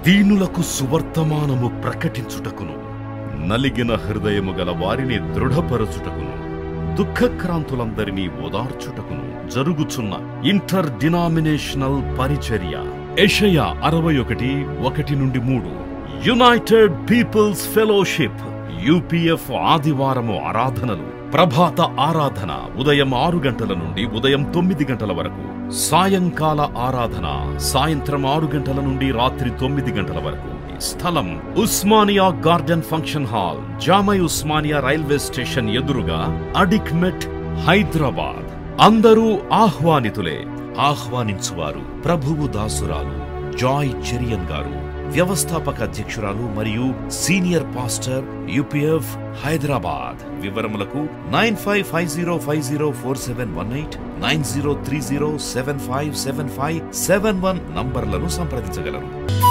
దీనులకు సువర్తమానము ప్రకటించుటకును నలిగిన హృదయము గల వారిని దృఢపరచుటకును దుఃఖక్రాంతులందరినీ ఓదార్చుటకును జరుగుచున్న ఇంటర్ డినామినేషనల్ పరిచర్య ఎషయ అరవై ఒకటి ఒకటి నుండి మూడు యునైటెడ్ పీపుల్స్ ఫెలోషిప్ యూపీఎఫ్ ఆదివారము ఆరాధనలు ప్రభాత ఆరాధన ఉదయం ఆరు గంటల నుండి ఉదయం తొమ్మిది గంటల వరకు సాయంకాల ఆరాధన సాయంత్రం ఆరు గంటల నుండి రాత్రి తొమ్మిది గంటల వరకు స్థలం Osmania garden function hall Jamai Osmania railway station ఎదురుగా అడిక్మెట్ హైదరాబాద్ అందరూ ఆహ్వానితులే ఆహ్వానించువారు ప్రభువు దాసురాలు జాయ్ చెరియన్ గారు వ్యవస్థాపక అధ్యక్షురాలు మరియు సీనియర్ పాస్టర్ యూపీఎఫ్ హైదరాబాద్ వివరములకు nine five five zero five zero four seven one eight nine zero three zero seven five seven five seven one నంబర్లను సంప్రదించగలరు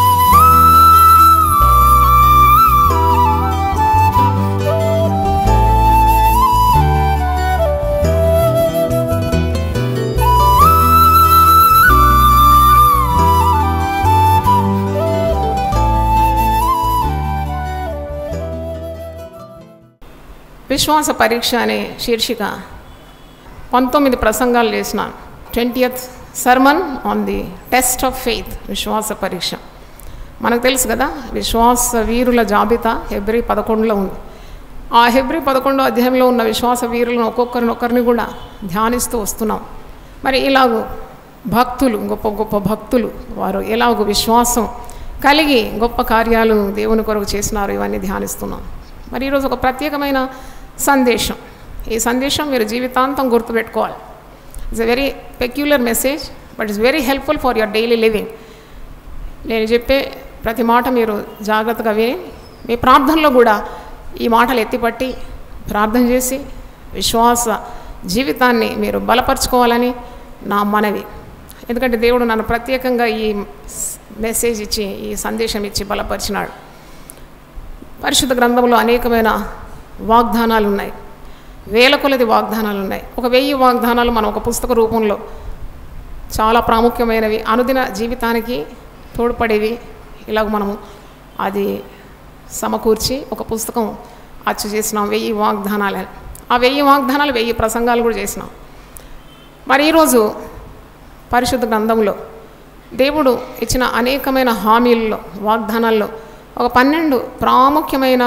విశ్వాస పరీక్ష అనే శీర్షిక పంతొమ్మిది ప్రసంగాలు చేసిన twentieth sermon on the test of faith విశ్వాస పరీక్ష మనకు తెలుసు కదా విశ్వాస వీరుల జాబితా హెబ్రి పదకొండులో ఉంది ఆ హెబ్రి పదకొండో అధ్యాయంలో ఉన్న విశ్వాస వీరులను ఒక్కొక్కరిని ఒక్కరిని కూడా ధ్యానిస్తూ వస్తున్నాం మరి ఇలాగూ భక్తులు గొప్ప గొప్ప భక్తులు వారు ఎలాగో విశ్వాసం కలిగి గొప్ప కార్యాలు దేవుని కొరకు చేసినారు ఇవన్నీ ధ్యానిస్తున్నాం మరి ఈరోజు ఒక ప్రత్యేకమైన సందేశం ఈ సందేశం మీరు జీవితాంతం గుర్తుపెట్టుకోవాలి it's a very peculiar message but it's very helpful for your daily living నేను చెప్పే ప్రతి మాట మీరు జాగ్రత్తగా విని మీ ప్రార్థనలో కూడా ఈ మాటలు ఎత్తిపట్టి ప్రార్థన చేసి విశ్వాస జీవితాన్ని మీరు బలపరుచుకోవాలని నా మనవి ఎందుకంటే దేవుడు నన్ను ప్రత్యేకంగా ఈ మెసేజ్ ఇచ్చి ఈ సందేశం ఇచ్చి బలపరిచినాడు పరిశుద్ధ గ్రంథంలో అనేకమైన వాగ్దానాలు ఉన్నాయి వేల కొలది వాగ్దానాలు ఉన్నాయి ఒక వెయ్యి వాగ్దానాలు మనం ఒక పుస్తక రూపంలో చాలా ప్రాముఖ్యమైనవి అనుదిన జీవితానికి తోడ్పడేవి ఇలాగ మనము అది సమకూర్చి ఒక పుస్తకం అచ్చు చేసినాం వెయ్యి వాగ్దానాలు ఆ వెయ్యి వాగ్దానాలు వెయ్యి ప్రసంగాలు కూడా చేసినాం మరి ఈరోజు పరిశుద్ధ గ్రంథంలో దేవుడు ఇచ్చిన అనేకమైన హామీల్లో వాగ్దానాల్లో ఒక పన్నెండు ప్రాముఖ్యమైన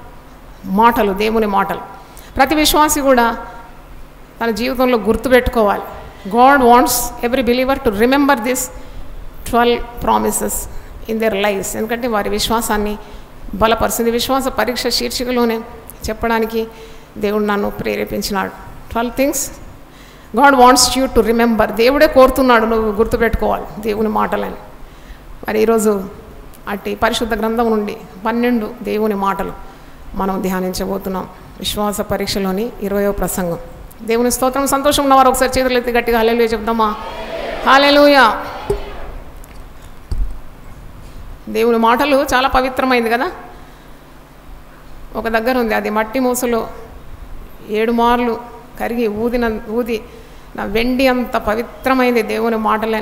మాటలు దేవుని మాటలు ప్రతి విశ్వాసి కూడా తన జీవితంలో గుర్తుపెట్టుకోవాలి God wants every believer to remember this twelve promises in their lives ఎందుకంటే వారి విశ్వాసాన్ని బలపరిచింది విశ్వాస పరీక్ష శీర్షికలోనే చెప్పడానికి దేవుడు నన్ను ప్రేరేపించినాడు twelve things God wants you to remember దేవుడే కోరుతున్నాడు నువ్వు గుర్తుపెట్టుకోవాలి దేవుని మాటలని మరి ఈరోజు అట్టి పరిశుద్ధ గ్రంథం నుండి పన్నెండు దేవుని మాటలు మనం ధ్యానించబోతున్నాం విశ్వాస పరీక్షలోని ఇరవయో ప్రసంగం దేవుని స్తోత్రం సంతోషం ఉన్నవారు ఒకసారి చేతులు ఎత్తి గట్టిగా హాలేలుయ చెప్దామా హాలేలుయ దేవుని మాటలు చాలా పవిత్రమైంది కదా ఒక దగ్గర ఉంది అది మట్టి మూసలో ఏడు మార్లు కరిగి ఊదిన ఊది నా వెండి అంత పవిత్రమైంది దేవుని మాటలే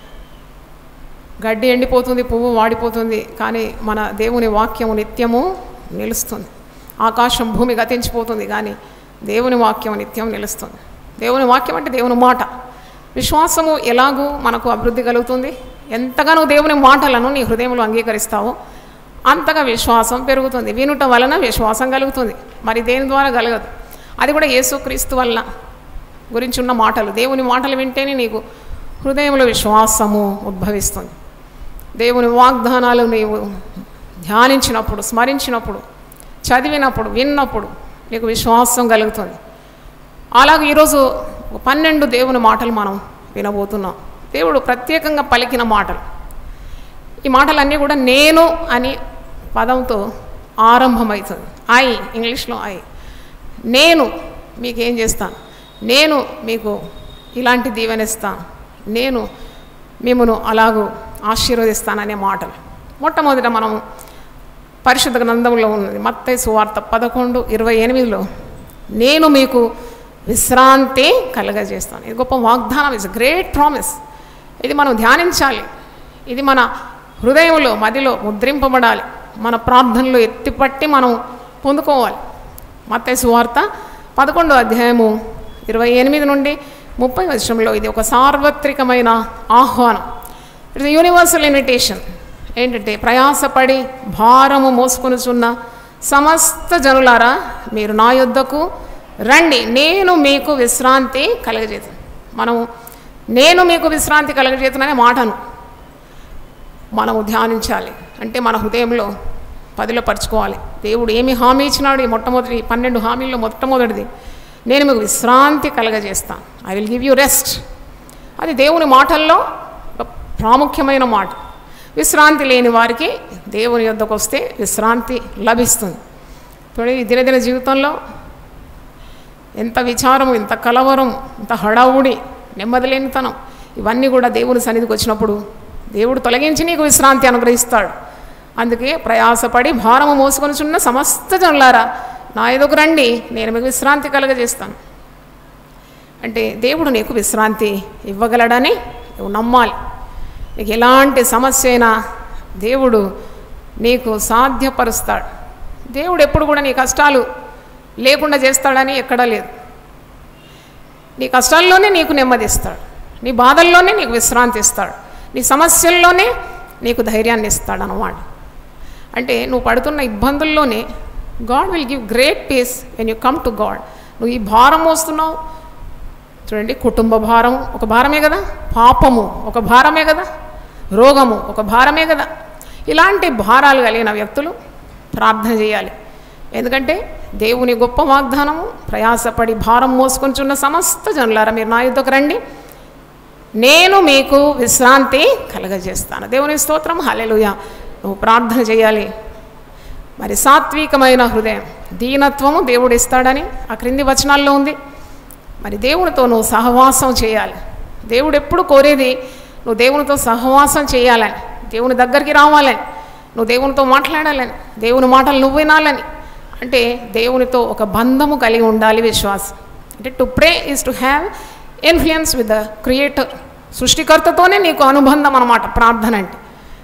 గడ్డి ఎండిపోతుంది పువ్వు వాడిపోతుంది కానీ మన దేవుని వాక్యము నిత్యము నిలుస్తుంది ఆకాశం భూమి గతించిపోతుంది కానీ దేవుని వాక్యం నిత్యం నిలుస్తుంది దేవుని వాక్యం అంటే దేవుని మాట విశ్వాసము ఎలాగూ మనకు అభివృద్ధి కలుగుతుంది ఎంతగానో దేవుని మాటలను నీ హృదయంలో అంగీకరిస్తావో అంతగా విశ్వాసం పెరుగుతుంది వినుట వలన విశ్వాసం కలుగుతుంది మరి దేని ద్వారా కలగదు అది కూడా యేసుక్రీస్తు వలన గురించి ఉన్న మాటలు దేవుని మాటలు వింటేనే నీకు హృదయంలో విశ్వాసము ఉద్భవిస్తుంది దేవుని వాగ్దానాలు నీవు ధ్యానించినప్పుడు స్మరించినప్పుడు చదివినప్పుడు విన్నప్పుడు నీకు విశ్వాసం కలుగుతుంది అలాగే ఈరోజు ఒక పన్నెండు దేవుని మాటలు మనం వినబోతున్నాం దేవుడు ప్రత్యేకంగా పలికిన మాటలు ఈ మాటలన్నీ కూడా నేను అని పదంతో ఆరంభమవుతుంది ఐ ఇంగ్లీష్లో ఐ నేను మీకేం చేస్తాను నేను మీకు ఇలాంటి దీవెనిస్తాను నేను మిమ్మను అలాగూ ఆశీర్వదిస్తాననే మాటలు మొట్టమొదట మనం పరిశుద్ధ గ్రంథంలో ఉన్నది మత్తయి సువార్త పదకొండు ఇరవై ఎనిమిదిలో నేను మీకు విశ్రాంతి కలగజేస్తాను ఇది గొప్ప వాగ్దానం ఇట్స్ గ్రేట్ ప్రామిస్ ఇది మనం ధ్యానించాలి ఇది మన హృదయంలో మదిలో ముద్రింపబడాలి మన ప్రార్థనలు ఎత్తిపట్టి మనం పొందుకోవాలి మత్తయి వార్త పదకొండో అధ్యాయము ఇరవై ఎనిమిది నుండి ముప్పై వర్షంలో ఇది ఒక సార్వత్రికమైన ఆహ్వానం ఇట్స్ యూనివర్సల్ ఇన్విటేషన్ ఏంటంటే ప్రయాసపడి భారము మోసుకొనుచున్న సమస్త జనులారా మీరు నా యొద్దకు రండి నేను మీకు విశ్రాంతి కలగజేతను మనం నేను మీకు విశ్రాంతి కలగజేతుననే మాటను మనము ధ్యానించాలి అంటే మన హృదయంలో పదిలో పరుచుకోవాలి దేవుడు ఏమి హామీ ఇచ్చినాడు ఈ మొట్టమొదటి పన్నెండు హామీల్లో మొట్టమొదటిది నేను మీకు విశ్రాంతి కలగజేస్తాను I will give you rest అది దేవుని మాటల్లో ఒక ప్రాముఖ్యమైన మాట విశ్రాంతి లేని వారికి దేవుని యొద్దకు వస్తే విశ్రాంతి లభిస్తుంది ఇప్పుడు ఈ దినదిన జీవితంలో ఎంత విచారం ఇంత కలవరం ఇంత హడావుడి నెమ్మదిలేనితనం ఇవన్నీ కూడా దేవుని సన్నిధికి వచ్చినప్పుడు దేవుడు తొలగించి నీకు విశ్రాంతి అనుగ్రహిస్తాడు అందుకే ప్రయాసపడి భారము మోసుకొనిచున్న సమస్త జనులారా నా ఎదుగు రండి నేను మీకు విశ్రాంతి కలగజేస్తాను అంటే దేవుడు నీకు విశ్రాంతి ఇవ్వగలడని నువ్వు నమ్మాలి నీకు ఎలాంటి సమస్య అయినా దేవుడు నీకు సాధ్యపరుస్తాడు దేవుడు ఎప్పుడు కూడా నీ కష్టాలు లేకుండా చేస్తాడని ఎక్కడా లేదు నీ కష్టాల్లోనే నీకు నెమ్మదిస్తాడు నీ బాధల్లోనే నీకు విశ్రాంతి ఇస్తాడు నీ సమస్యల్లోనే నీకు ధైర్యాన్ని ఇస్తాడు అన్నమాట అంటే నువ్వు పడుతున్న ఇబ్బందుల్లోనే God will give great peace when you come to God నువ్వు ఈ భారం మోస్తున్నావు చూడండి కుటుంబ భారం ఒక భారమే కదా పాపము ఒక భారమే కదా రోగము ఒక భారమే కదా ఇలాంటి భారాలు కలిగిన వ్యక్తులు ప్రార్థన చేయాలి ఎందుకంటే దేవుని గొప్ప వాగ్దానము ప్రయాసపడి భారం మోసుకొంచున్న సమస్త జనులారా మీరు నా యుద్ధకు రండి నేను మీకు విశ్రాంతి కలగజేస్తాను దేవుని స్తోత్రం హలెలుయ నువ్వు ప్రార్థన చేయాలి మరి సాత్వికమైన హృదయం దీనత్వము దేవుడు ఇస్తాడని ఆ క్రింది వచనాల్లో ఉంది మరి దేవునితో నువ్వు సహవాసం చేయాలి దేవుడు ఎప్పుడు కోరేది నువ్వు దేవునితో సహవాసం చేయాలని దేవుని దగ్గరికి రావాలని నువ్వు దేవునితో మాట్లాడాలని దేవుని మాటలు నువ్వు వినాలని అంటే దేవునితో ఒక బంధము కలిగి ఉండాలి విశ్వాసం అంటే to pray is to have influence with the creator సృష్టికర్తతోనే నీకు అనుబంధం అన్నమాట ప్రార్థన అంటే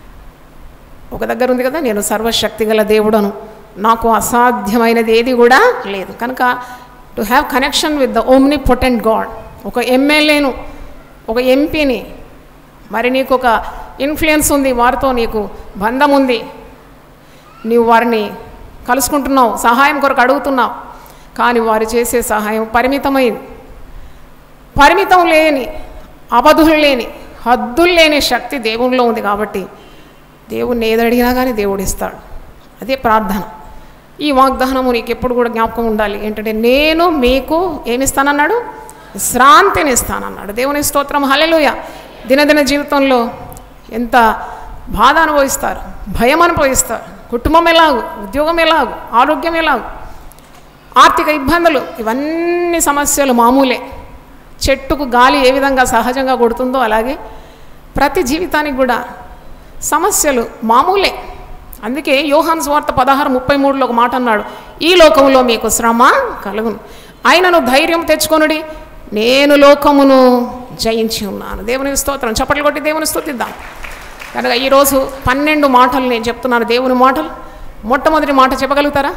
ఒక దగ్గర ఉంది కదా నేను సర్వశక్తి గల దేవుడను నాకు అసాధ్యమైనది ఏది కూడా లేదు కనుక to have connection with the omnipotent God ఒక ఎమ్మెల్యేను ఒక ఎంపీని మరి నీకు ఒక ఇన్ఫ్లుయెన్స్ ఉంది వారితో నీకు బంధం ఉంది నీవు వారిని కలుసుకుంటున్నావు సహాయం కొరకు అడుగుతున్నావు కానీ వారు చేసే సహాయం పరిమితమైంది పరిమితం లేని అబధులు లేని హద్దులు లేని శక్తి దేవునిలో ఉంది కాబట్టి దేవుణ్ణి ఏది అడిగినా కానీ దేవుడు ఇస్తాడు అదే ప్రార్థన ఈ వాగ్దానము నీకు ఎప్పుడు కూడా జ్ఞాపకం ఉండాలి ఏంటంటే నేను మీకు ఏమిస్తానన్నాడు విశ్రాంతిని ఇస్తానన్నాడు దేవుని స్తోత్రం హలెలుయ దినదిన జీవితంలో ఎంత బాధ అనుభవిస్తారు భయం అనుభవిస్తారు కుటుంబం ఎలాగు ఉద్యోగం ఎలాగు ఆరోగ్యం ఎలాగు ఆర్థిక ఇబ్బందులు ఇవన్నీ సమస్యలు మామూలే చెట్టుకు గాలి ఏ విధంగా సహజంగా కొడుతుందో అలాగే ప్రతి జీవితానికి కూడా సమస్యలు మామూలే అందుకే యోహాన్ స్వార్థ పదహారు ముప్పై మూడులో ఒక మాట అన్నాడు ఈ లోకంలో మీకు శ్రమ కలుగును ఆయనను ధైర్యం తెచ్చుకొనుడి నేను లోకమును జయించి ఉన్నాను దేవుని స్తోత్రం చప్పట్లు కొట్టి దేవుని స్తుతిద్దాం కనుక ఈరోజు పన్నెండు మాటలు నేను చెప్తున్నాను దేవుని మాటలు మొట్టమొదటి మాట చెప్పగలుగుతారా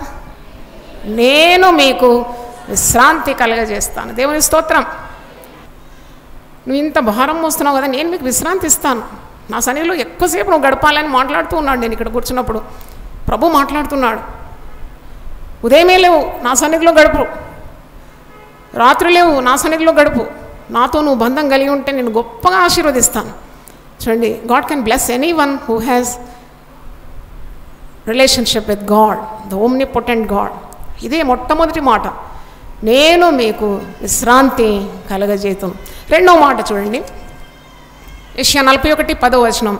నేను మీకు విశ్రాంతి కలగజేస్తాను దేవుని స్తోత్రం నువ్వు ఇంత భారం మోస్తున్నావు కదా నేను మీకు విశ్రాంతి ఇస్తాను నా సన్నిధిలో ఎక్కువసేపు నువ్వు గడపాలని మాట్లాడుతూ ఉన్నాడు నేను ఇక్కడ కూర్చున్నప్పుడు ప్రభు మాట్లాడుతున్నాడు ఉదయమే లేవు నా సన్నిధిలో గడుపు రాత్రి లేవు నా సన్నిధిలో గడుపు నాతో నువ్వు బంధం కలిగి ఉంటే నేను గొప్పగా ఆశీర్వదిస్తాను చూడండి God can bless any one who has relationship with God the omnipotent God ఇదే మొట్టమొదటి మాట నేను మీకు విశ్రాంతి కలగజేతును రెండో మాట చూడండి ఏషియా నలభై ఒకటి పదో వచనం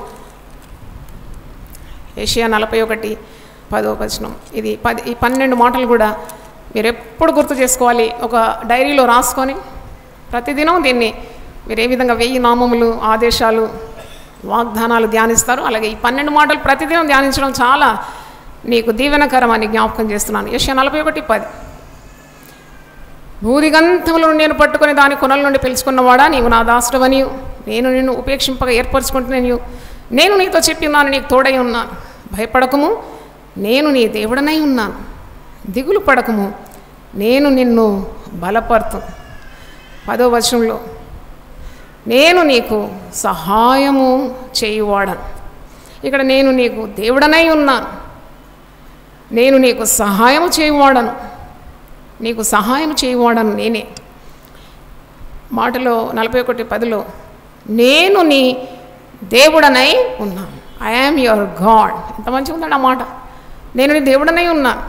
ఏషియా నలభై ఒకటి పదో వచనం ఇది పది ఈ పన్నెండు మాటలు కూడా మీరు ఎప్పుడు గుర్తు చేసుకోవాలి ఒక డైరీలో రాసుకొని ప్రతిదినం దీన్ని మీరు ఏ విధంగా వెయ్యి నామములు ఆదేశాలు వాగ్దానాలు ధ్యానిస్తారు అలాగే ఈ పన్నెండు మాటలు ప్రతిదినం ధ్యానించడం చాలా నీకు దీవెనకరమని జ్ఞాపకం చేస్తున్నాను యశ నలభై ఒకటి పది నూదిగంధములను నేను పట్టుకొని దాని కొనల నుండి పిలుచుకున్నవాడా నీవు నా దాసుడవని నేను నిన్ను ఉపేక్షింపగా ఏర్పరచుకుంటున్న నీవు నేను నీతో చెప్పి ఉన్నాను నీకు తోడై ఉన్నాను భయపడకము నేను నీ దేవుడనై ఉన్నాను దిగులు పడకము నేను నిన్ను బలపరుతు పదో వచనంలో నేను నీకు సహాయము చేయువాడను ఇక్కడ నేను నీకు దేవుడనై ఉన్నాను నేను నీకు సహాయం చేయువాడను నీకు సహాయం చేయువాడను నేనే మాటలో నలభై ఒకటి పదిలో నేను నీ దేవుడనై ఉన్నాను ఐ యామ్ యువర్ గాడ్ ఎంత మంచిగా ఉందండి ఆ మాట నేను నీ దేవుడనై ఉన్నాను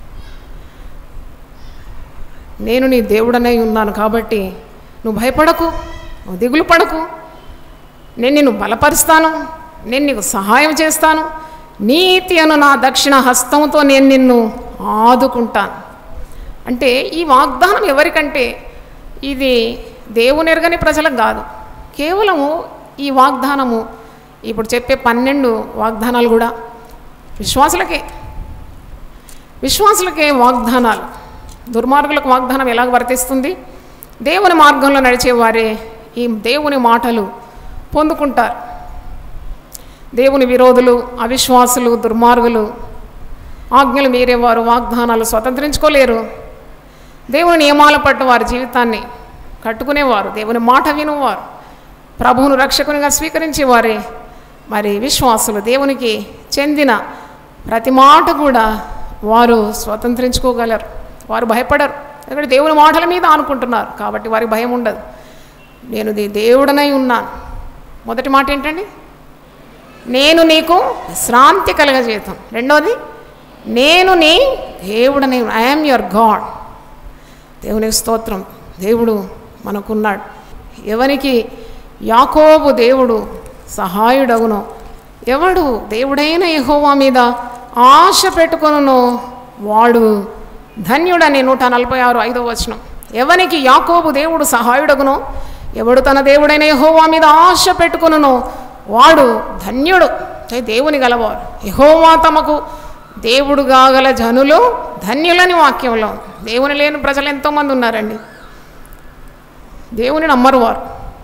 నేను నీ దేవుడనై ఉన్నాను కాబట్టి నువ్వు భయపడకు నువ్వు దిగులు పడకు నేను నిన్ను బలపరుస్తాను నేను నీకు సహాయం చేస్తాను నీతి అను నా దక్షిణ హస్తంతో నేను నిన్ను ఆదుకుంటాను అంటే ఈ వాగ్దానం ఎవరికంటే ఇది దేవుని ఎరగని ప్రజలకు కాదు కేవలము ఈ వాగ్దానము ఇప్పుడు చెప్పే పన్నెండు వాగ్దానాలు కూడా విశ్వాసులకే విశ్వాసులకే వాగ్దానాలు దుర్మార్గులకు వాగ్దానం ఎలాగ వర్తిస్తుంది దేవుని మార్గంలో నడిచేవారే ఈ దేవుని మాటలు పొందుకుంటారు దేవుని విరోధులు అవిశ్వాసులు దుర్మార్గులు ఆజ్ఞలు మీరేవారు వాగ్దానాలు స్వతంత్రించుకోలేరు దేవుని నియమాల పట్టు వారి జీవితాన్ని కట్టుకునేవారు దేవుని మాట వినువారు ప్రభువును రక్షకునిగా స్వీకరించేవారే మరి విశ్వాసులు దేవునికి చెందిన ప్రతి మాట కూడా వారు స్వతంత్రించుకోగలరు వారు భయపడరు ఎందుకంటే దేవుని మాటల మీద ఆనుకుంటున్నారు కాబట్టి వారికి భయం ఉండదు నేను నీ దేవుడనై ఉన్నాను మొదటి మాట ఏంటండి నేను నీకు విశ్రాంతి కలగజేతం రెండోది నేను నీ దేవుడని ఐఎమ్ యువర్ గాడ్ దేవునికి స్తోత్రం దేవుడు మనకున్నాడు ఎవరికి యాకోబు దేవుడు సహాయుడగునో ఎవడు దేవుడైన యెహోవా మీద ఆశ పెట్టుకొనునో వాడు ధన్యుడని నూట నలభై ఆరు ఐదో వచనం ఎవనికి యాకోబు దేవుడు సహాయుడగునో ఎవడు తన దేవుడైన యెహోవా మీద ఆశ పెట్టుకొనునో వాడు ధన్యుడు అంటే దేవుని గలవారు యెహోవా తమకు దేవుడు కాగల జనులు ధన్యులని వాక్యంలో దేవుని లేని ప్రజలు ఎంతోమంది ఉన్నారండి దేవుని నమ్మరు వారు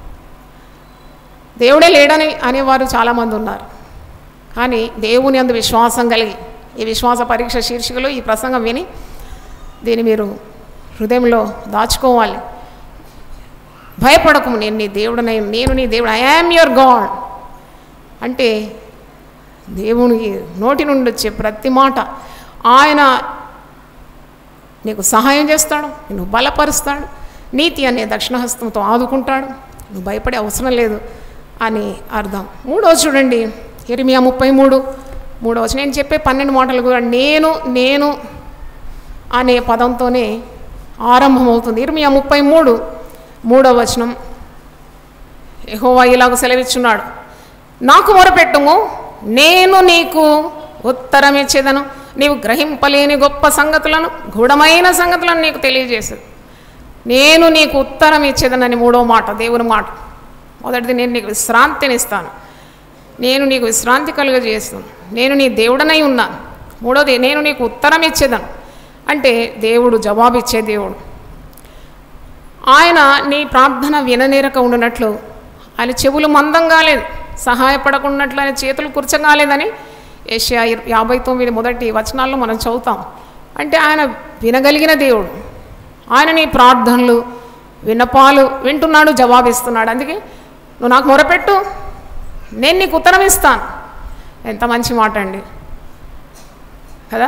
దేవుడే లేడని అనేవారు చాలామంది ఉన్నారు కానీ దేవుని అందు విశ్వాసం కలిగి ఈ విశ్వాస పరీక్ష శీర్షికలో ఈ ప్రసంగం విని దీన్ని మీరు హృదయంలో దాచుకోవాలి భయపడకు నేను నీ దేవుడనై నేను నీ దేవుడు ఐ యామ్ యువర్ గాడ్ అంటే దేవునికి నోటి నుండి వచ్చే ప్రతి మాట ఆయన నీకు సహాయం చేస్తాడు నువ్వు బలపరుస్తాడు నీతి అనే దక్షిణహస్తంతో ఆదుకుంటాడు నువ్వు భయపడే అవసరం లేదు అని అర్థం మూడో చూడండి ఇరిమియా ముప్పై మూడు మూడో వచ్చి నేను చెప్పే పన్నెండు మాటలు కూడా నేను నేను అనే పదంతోనే ఆరంభమవుతుంది ఇరిమియా ముప్పై మూడు మూడో వచనం యెహోవా ఇలాగ సెలవిచ్చున్నాడు నాకు మొరపెట్టుము నేను నీకు ఉత్తరం ఇచ్చేదను నీవు గ్రహింపలేని గొప్ప సంగతులను గూఢమైన సంగతులను నీకు తెలియజేసేది నేను నీకు ఉత్తరం ఇచ్చేదనని మూడో మాట దేవుని మాట మొదటిది నేను నీకు విశ్రాంతిని ఇస్తాను నేను నీకు విశ్రాంతి కలుగజేస్తాను నేను నీ దేవుడనై ఉన్నాను మూడోది నేను నీకు ఉత్తరం ఇచ్చేదను అంటే దేవుడు జవాబిచ్చే దేవుడు ఆయన నీ ప్రార్థన విననేరక ఉండినట్లు ఆయన చెవులు మందం కాలేదు సహాయపడకున్నట్లు ఆయన చేతులు కూర్చగాలేదని ఏషియా ఇర్- యాభై తొమ్మిది మొదటి వచనాల్లో మనం చదువుతాం అంటే ఆయన వినగలిగిన దేవుడు ఆయన నీ ప్రార్థనలు విన్నపాలు వింటున్నాడు జవాబిస్తున్నాడు అందుకే నువ్వు నాకు మొరపెట్టు నేను నీకు ఉత్తరం ఇస్తాను ఎంత మంచి మాట అండి కదా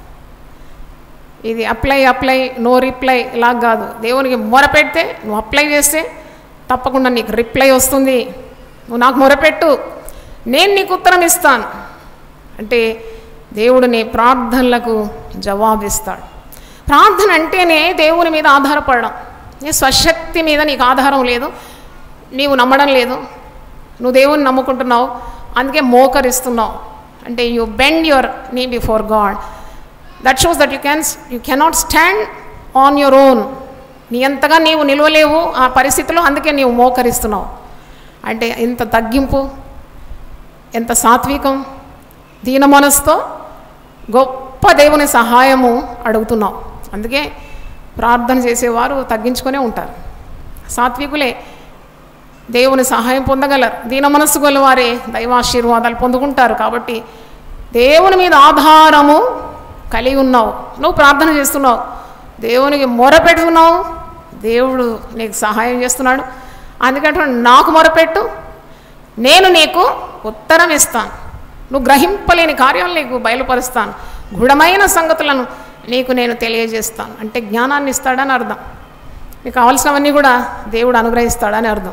ఇది అప్లై అప్లై నో రిప్లై ఇలా కాదు దేవునికి మొరపెడితే నువ్వు అప్లై చేస్తే తప్పకుండా నీకు రిప్లై వస్తుంది నువ్వు నాకు మొరపెట్టు నేను నీకు ఉత్తరం ఇస్తాను అంటే దేవుడు నీ ప్రార్థనలకు జవాబిస్తాడు ప్రార్థన అంటేనే దేవుని మీద ఆధారపడడం నీ స్వశక్తి మీద నీకు ఆధారం లేదు నీవు నమ్మడం లేదు నువ్వు దేవుని నమ్ముకుంటున్నావు అందుకే మోకరిస్తున్నావు అంటే you bend your knee before God that shows that you can you cannot stand on your own నీ అంతగా నీవు నిలవలేవు ఆ పరిస్థితిలో అందుకే నీవు మోకరిస్తున్నావు అంటే ఎంత తగ్గింపు ఎంత సాత్వికం దీన మనసుతో గొప్ప దేవుని సహాయము అడుగుతున్నాం అందుకే ప్రార్థన చేసేవారు తగ్గించుకొనే ఉంటారు సాత్వికులే దేవుని సహాయం పొందగలరు దీన మనస్సు గల వారే దైవాశీర్వాదాలు పొందుకుంటారు కాబట్టి దేవుని మీద ఆధారము కలిగి ఉన్నావు నువ్వు ప్రార్థన చేస్తున్నావు దేవునికి మొరపెడుతున్నావు దేవుడు నీకు సహాయం చేస్తున్నాడు అందుకంటే నాకు మొరపెట్టు నేను నీకు ఉత్తరం ఇస్తాను నువ్వు గ్రహింపలేని కార్యాలు నీకు బయలుపరుస్తాను గుఢమైన సంగతులను నీకు నేను తెలియజేస్తాను అంటే జ్ఞానాన్ని ఇస్తాడని అర్థం నీకు కావాల్సినవన్నీ కూడా దేవుడు అనుగ్రహిస్తాడని అర్థం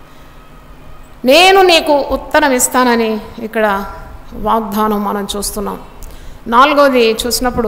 నేను నీకు ఉత్తరం ఇస్తానని ఇక్కడ వాగ్దానం మనం చూస్తున్నాం నాలుగోది చూసినప్పుడు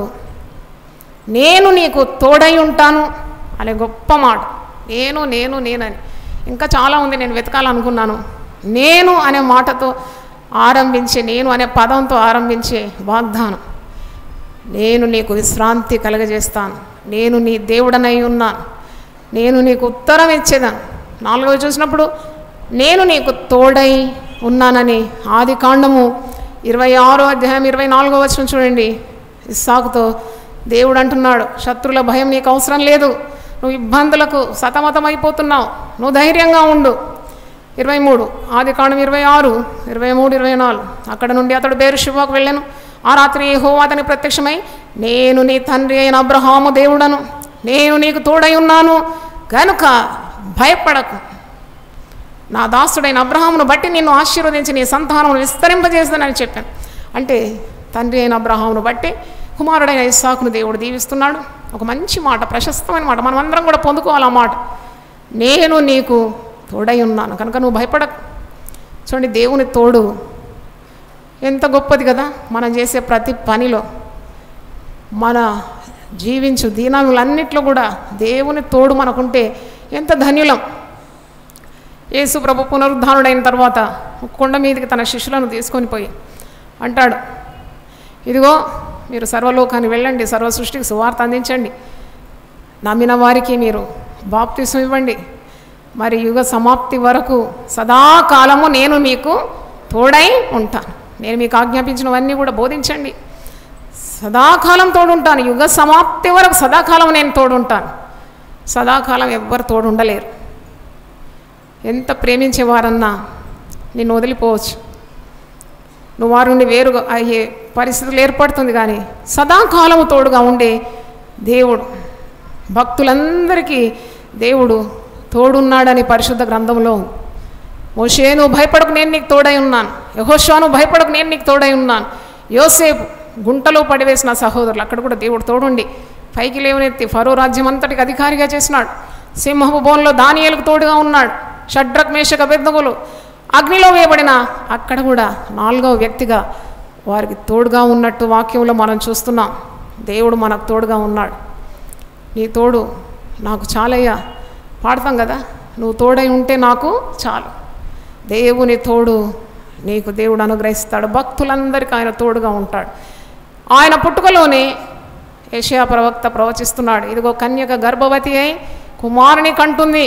నేను నీకు తోడై ఉంటాను అనే గొప్ప మాట నేను నేను నేనని ఇంకా చాలా ఉంది నేను వెతకాలనుకున్నాను నేను అనే మాటతో ఆరంభించే నేను అనే పదంతో ఆరంభించే వాగ్దానం నేను నీకు విశ్రాంతి కలగజేస్తాను నేను నీ దేవుడనై ఉన్నాను నేను నీకు ఉత్తరం ఇచ్చేదాను నాలుగవ చూసినప్పుడు నేను నీకు తోడై ఉన్నానని ఆది కాండము ఇరవై ఆరో అధ్యాయం ఇరవై నాలుగో వచ్చిన చూడండి ఇస్సాకుతో దేవుడు అంటున్నాడు శత్రుల భయం నీకు అవసరం లేదు నువ్వు ఇబ్బందులకు సతమతమైపోతున్నావు నువ్వు ధైర్యంగా ఉండు ఇరవై మూడు ఆది కాండం ఇరవై ఆరు ఇరవై మూడు ఇరవై నాలుగు అక్కడ నుండి అతడు బేరు శివాకు వెళ్ళాను ఆ రాత్రి హో అతని ప్రత్యక్షమై నేను నీ తండ్రి అయిన అబ్రహాము దేవుడను నేను నీకు తోడై ఉన్నాను కనుక భయపడకు నా దాసుడైన అబ్రహామును బట్టి నిన్ను ఆశీర్వదించి నీ సంతానమును విస్తరింపజేస్తానని చెప్పాను అంటే తండ్రి అయిన అబ్రహామును బట్టి కుమారుడైన ఇస్సాకును దేవుడు దీవిస్తున్నాడు ఒక మంచి మాట ప్రశస్తమైన మాట మనమందరం కూడా పొందుకోవాలి ఆ మాట నేను నీకు తోడై ఉన్నాను కనుక నువ్వు భయపడకు చూడండి దేవుని తోడు ఎంత గొప్పది కదా మనం చేసే ప్రతి పనిలో మన జీవించు దీనాములన్నిట్లో కూడా దేవుని తోడు మనకుంటే ఎంత ధన్యులం యేసు ప్రభు పునరుద్ధానుడైన తర్వాత కొండ మీదకి తన శిష్యులను తీసుకొని పోయి అంటాడు ఇదిగో మీరు సర్వలోకాన్ని వెళ్ళండి సర్వ సృష్టికి సువార్త అందించండి నమ్మిన వారికి మీరు బాప్తిసం ఇవ్వండి మరి యుగ సమాప్తి వరకు సదాకాలము నేను మీకు తోడై ఉంటాను నేను మీకు ఆజ్ఞాపించినవన్నీ కూడా బోధించండి సదాకాలం తోడుంటాను యుగ సమాప్తి వరకు సదాకాలం నేను తోడుంటాను సదాకాలం ఎవ్వరు తోడుండలేరు ఎంత ప్రేమించేవారన్నా నిన్ను వదిలిపోవచ్చు నువ్వు వారి నుండి వేరుగా అయ్యే పరిస్థితులు ఏర్పడుతుంది కానీ సదాకాలము తోడుగా ఉండే దేవుడు భక్తులందరికీ దేవుడు తోడున్నాడని పరిశుద్ధ గ్రంథంలో ఉంది మోషే నువ్వు భయపడకు నేను నీకు తోడై ఉన్నాను యహోషా నువ్వు భయపడకు నేను నీకు తోడై ఉన్నాను యోసేపు గుంటలో పడివేసిన సహోదరులు అక్కడ కూడా దేవుడు తోడుండి పైకి లేవనెత్తి ఫరో రాజ్యం అంతటికి అధికారిగా చేసినాడు సింహపు బోన్లో దానియేలకు తోడుగా ఉన్నాడు షడ్రక్ మేషక బెద్దగులు అగ్నిలో వేయబడిన అక్కడ కూడా నాలుగవ వ్యక్తిగా వారికి తోడుగా ఉన్నట్టు వాక్యంలో మనం చూస్తున్నాం దేవుడు మనకు తోడుగా ఉన్నాడు నీ తోడు నాకు చాలయ్యా పాడతాం కదా నువ్వు తోడై ఉంటే నాకు చాలు దేవుని తోడు నీకు దేవుడు అనుగ్రహిస్తాడు భక్తులందరికీ ఆయన తోడుగా ఉంటాడు ఆయన పుట్టుకలోనే ఏషియా ప్రవక్త ప్రవచిస్తున్నాడు ఇదిగో కన్యక గర్భవతి అయి కుమారుని కంటుంది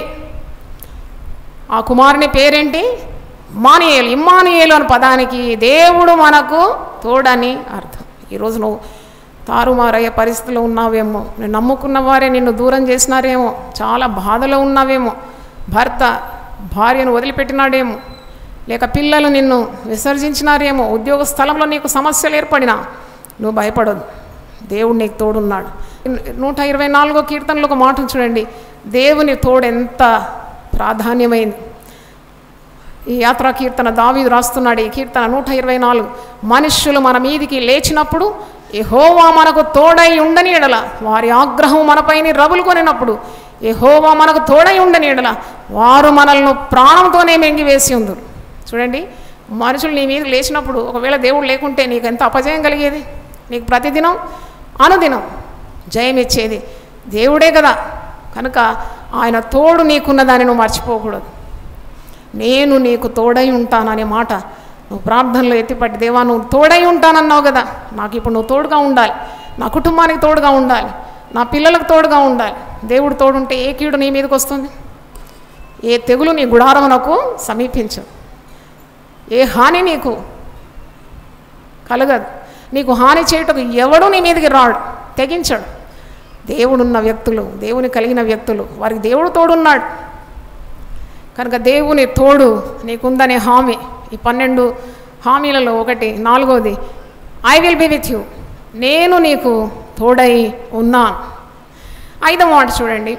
ఆ కుమారుని పేరేంటి మానియేలు ఇమ్మానియేలు అనే పదానికి దేవుడు మనకు తోడని అర్థం ఈరోజు నువ్వు తారుమారయ్యే పరిస్థితిలో ఉన్నావేమో నేను నమ్ముకున్న వారే నిన్ను దూరం చేసినారేమో చాలా బాధలో ఉన్నావేమో భర్త భార్యను వదిలిపెట్టినాడేమో లేక పిల్లలు నిన్ను విసర్జించినారేమో ఉద్యోగ స్థలంలో నీకు సమస్యలు ఏర్పడినా నువ్వు భయపడదు దేవుడు నీకు తోడున్నాడు నూట ఇరవై నాలుగో కీర్తనలో ఒక మాట చూడండి దేవుని తోడు ఎంత ప్రాధాన్యమైంది ఈ యాత్రా కీర్తన దావీదు రాస్తున్నాడు ఈ కీర్తన నూట ఇరవై నాలుగు మనుష్యులు మన మీదికి లేచినప్పుడు ఎహోవా మనకు తోడై ఉండని ఎడల వారి ఆగ్రహం మనపైన రగులుకొనినప్పుడు ఎహోవా మనకు తోడై ఉండని ఎడల వారు మనల్ని ప్రాణంతోనే మెంగివేసి ఉందరు చూడండి మనుషులు నీ మీద లేచినప్పుడు ఒకవేళ దేవుడు లేకుంటే నీకు ఎంత అపజయం కలిగేది నీకు ప్రతిదినం అనుదినం జయం ఇచ్చేది దేవుడే కదా కనుక ఆయన తోడు నీకున్న దాన్ని నువ్వు మర్చిపోకూడదు నేను నీకు తోడై ఉంటాననే మాట నువ్వు ప్రార్థనలో ఎత్తిపట్టి దేవా నువ్వు తోడై ఉంటానన్నావు కదా నాకు ఇప్పుడు నువ్వు తోడుగా ఉండాలి నా కుటుంబానికి తోడుగా ఉండాలి నా పిల్లలకు తోడుగా ఉండాలి దేవుడు తోడుంటే ఏ కీడు నీ మీదకి వస్తుంది ఏ తెగులు నీ గుడారమునకు సమీపించదు ఏ హాని నీకు కలగదు నీకు హాని చేయటకు ఎవడు నీ మీదకి రాడు తెగించడు దేవుడున్న వ్యక్తులు దేవుని కలిగిన వ్యక్తులు వారికి దేవుడు తోడున్నాడు కనుక దేవుని తోడు నీకుందనే హామీ ఈ పన్నెండు హామీలలో ఒకటి నాలుగోది I will be with you నేను నీకు తోడై ఉన్నాను ఐదవ మాట చూడండి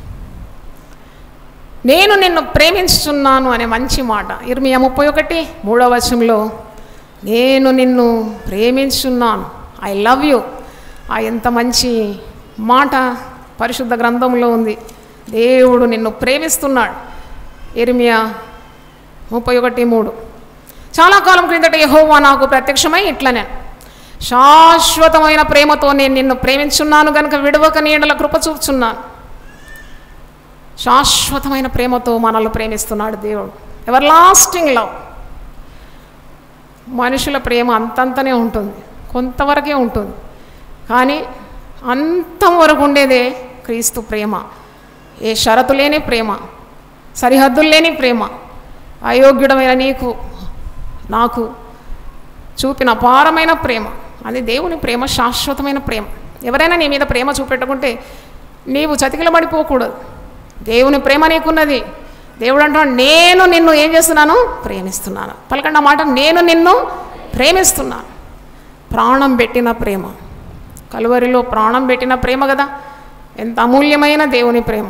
నేను నిన్ను ప్రేమించుచున్నాను అనే మంచి మాట ఇరవై ముప్పై ఒకటి మూడవ వచనంలో నేను నిన్ను ప్రేమించున్నాను ఐ లవ్ యూ ఆ ఎంత మంచి మాట పరిశుద్ధ గ్రంథంలో ఉంది దేవుడు నిన్ను ప్రేమిస్తున్నాడు ఇర్మియా ముప్పై ఒకటి మూడు చాలా కాలం క్రిందట యెహోవా నాకు ప్రత్యక్షమై ఇట్లనే శాశ్వతమైన ప్రేమతో నేను నిన్ను ప్రేమించున్నాను కనుక విడవక నీడల కృప చూపుచున్నాను శాశ్వతమైన ప్రేమతో మనల్ని ప్రేమిస్తున్నాడు దేవుడు ఎవర్ లాస్టింగ్ లవ్ మనుషుల ప్రేమ అంతంతనే ఉంటుంది కొంతవరకే ఉంటుంది కానీ అంతం వరకు ఉండేదే క్రీస్తు ప్రేమ ఏ షరతు లేని ప్రేమ సరిహద్దులు లేని ప్రేమ అయోగ్యుడమైన నీకు నాకు చూపిన అపారమైన ప్రేమ అది దేవుని ప్రేమ శాశ్వతమైన ప్రేమ ఎవరైనా నీ మీద ప్రేమ చూపెట్టుకుంటే నీవు చతికిలబడిపోకూడదు దేవుని ప్రేమ నీకున్నది దేవుడు అంటున్నాడు నేను నిన్ను ఏం చేస్తున్నాను ప్రేమిస్తున్నాను పలకండి ఆ మాట నేను నిన్ను ప్రేమిస్తున్నాను ప్రాణం పెట్టిన ప్రేమ కలువరిలో ప్రాణం పెట్టిన ప్రేమ కదా ఎంత అమూల్యమైన దేవుని ప్రేమ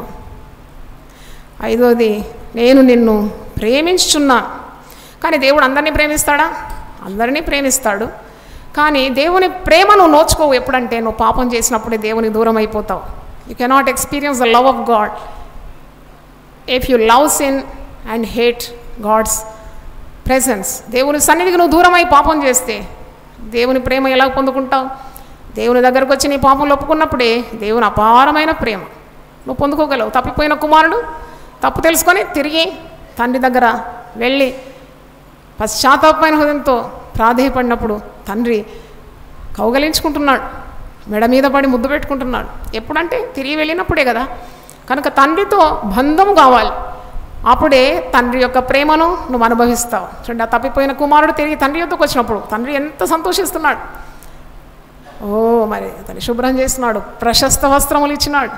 ఐదోది నేను నిన్ను ప్రేమించుచున్నాను కానీ దేవుడు అందరినీ ప్రేమిస్తాడా అందరినీ ప్రేమిస్తాడు కానీ దేవుని ప్రేమ నువ్వు నోచుకోవు ఎప్పుడంటే నువ్వు పాపం చేసినప్పుడే దేవుని దూరం అయిపోతావు you cannot experience the love of God if you love sin and hate God's presence దేవుని సన్నిధికి నువ్వు దూరమై పాపం చేస్తే దేవుని ప్రేమ ఎలా పొందుకుంటావు దేవుని దగ్గరకు వచ్చి నీ పాపం ఒప్పుకున్నప్పుడే దేవుని అపారమైన ప్రేమ నువ్వు పొందుకోగలవు తప్పిపోయిన కుమారుడు తప్పు తెలుసుకొని తిరిగి తండ్రి దగ్గర వెళ్ళి పశ్చాత్తాపమైన హృదయంతో ప్రాధేయపడినప్పుడు తండ్రి కౌగలించుకుంటున్నాడు మెడ మీద పడి ముద్దు పెట్టుకుంటున్నాడు ఎప్పుడంటే తిరిగి వెళ్ళినప్పుడే కదా కనుక తండ్రితో బంధం కావాలి అప్పుడే తండ్రి యొక్క ప్రేమను నువ్వు అనుభవిస్తావు చూడండి ఆ తప్పిపోయిన కుమారుడు తిరిగి తండ్రి యొద్దకు వచ్చినప్పుడు తండ్రి ఎంత సంతోషిస్తున్నాడు ఓ మరి అతన్ని శుభ్రం చేస్తున్నాడు ప్రశస్త వస్త్రములు ఇచ్చినాడు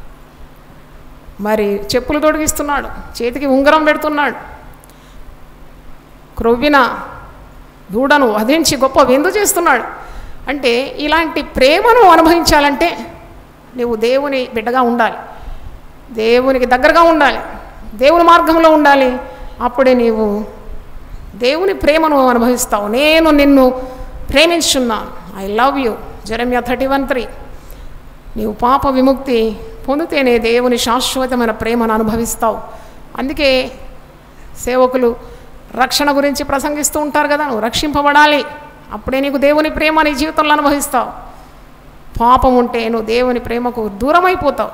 మరి చెప్పులు తొడిగిస్తున్నాడు చేతికి ఉంగరం పెడుతున్నాడు క్రొవ్విన దూడను వధించి గొప్ప విందు చేస్తున్నాడు అంటే ఇలాంటి ప్రేమను అనుభవించాలంటే నువ్వు దేవుని బిడ్డగా ఉండాలి దేవునికి దగ్గరగా ఉండాలి దేవుని మార్గంలో ఉండాలి అప్పుడే నీవు దేవుని ప్రేమను అనుభవిస్తావు నేను నిన్ను ప్రేమించున్నాను I love you Jeremiah thirty one three నీవు పాప విముక్తి పొందితేనే దేవుని శాశ్వతమైన ప్రేమను అనుభవిస్తావు అందుకే సేవకులు రక్షణ గురించి ప్రసంగిస్తూ ఉంటారు కదా నువ్వు రక్షింపబడాలి అప్పుడే నీకు దేవుని ప్రేమ నీ జీవితంలో అనుభవిస్తావు పాపం ఉంటే నువ్వు దేవుని ప్రేమకు దూరమైపోతావు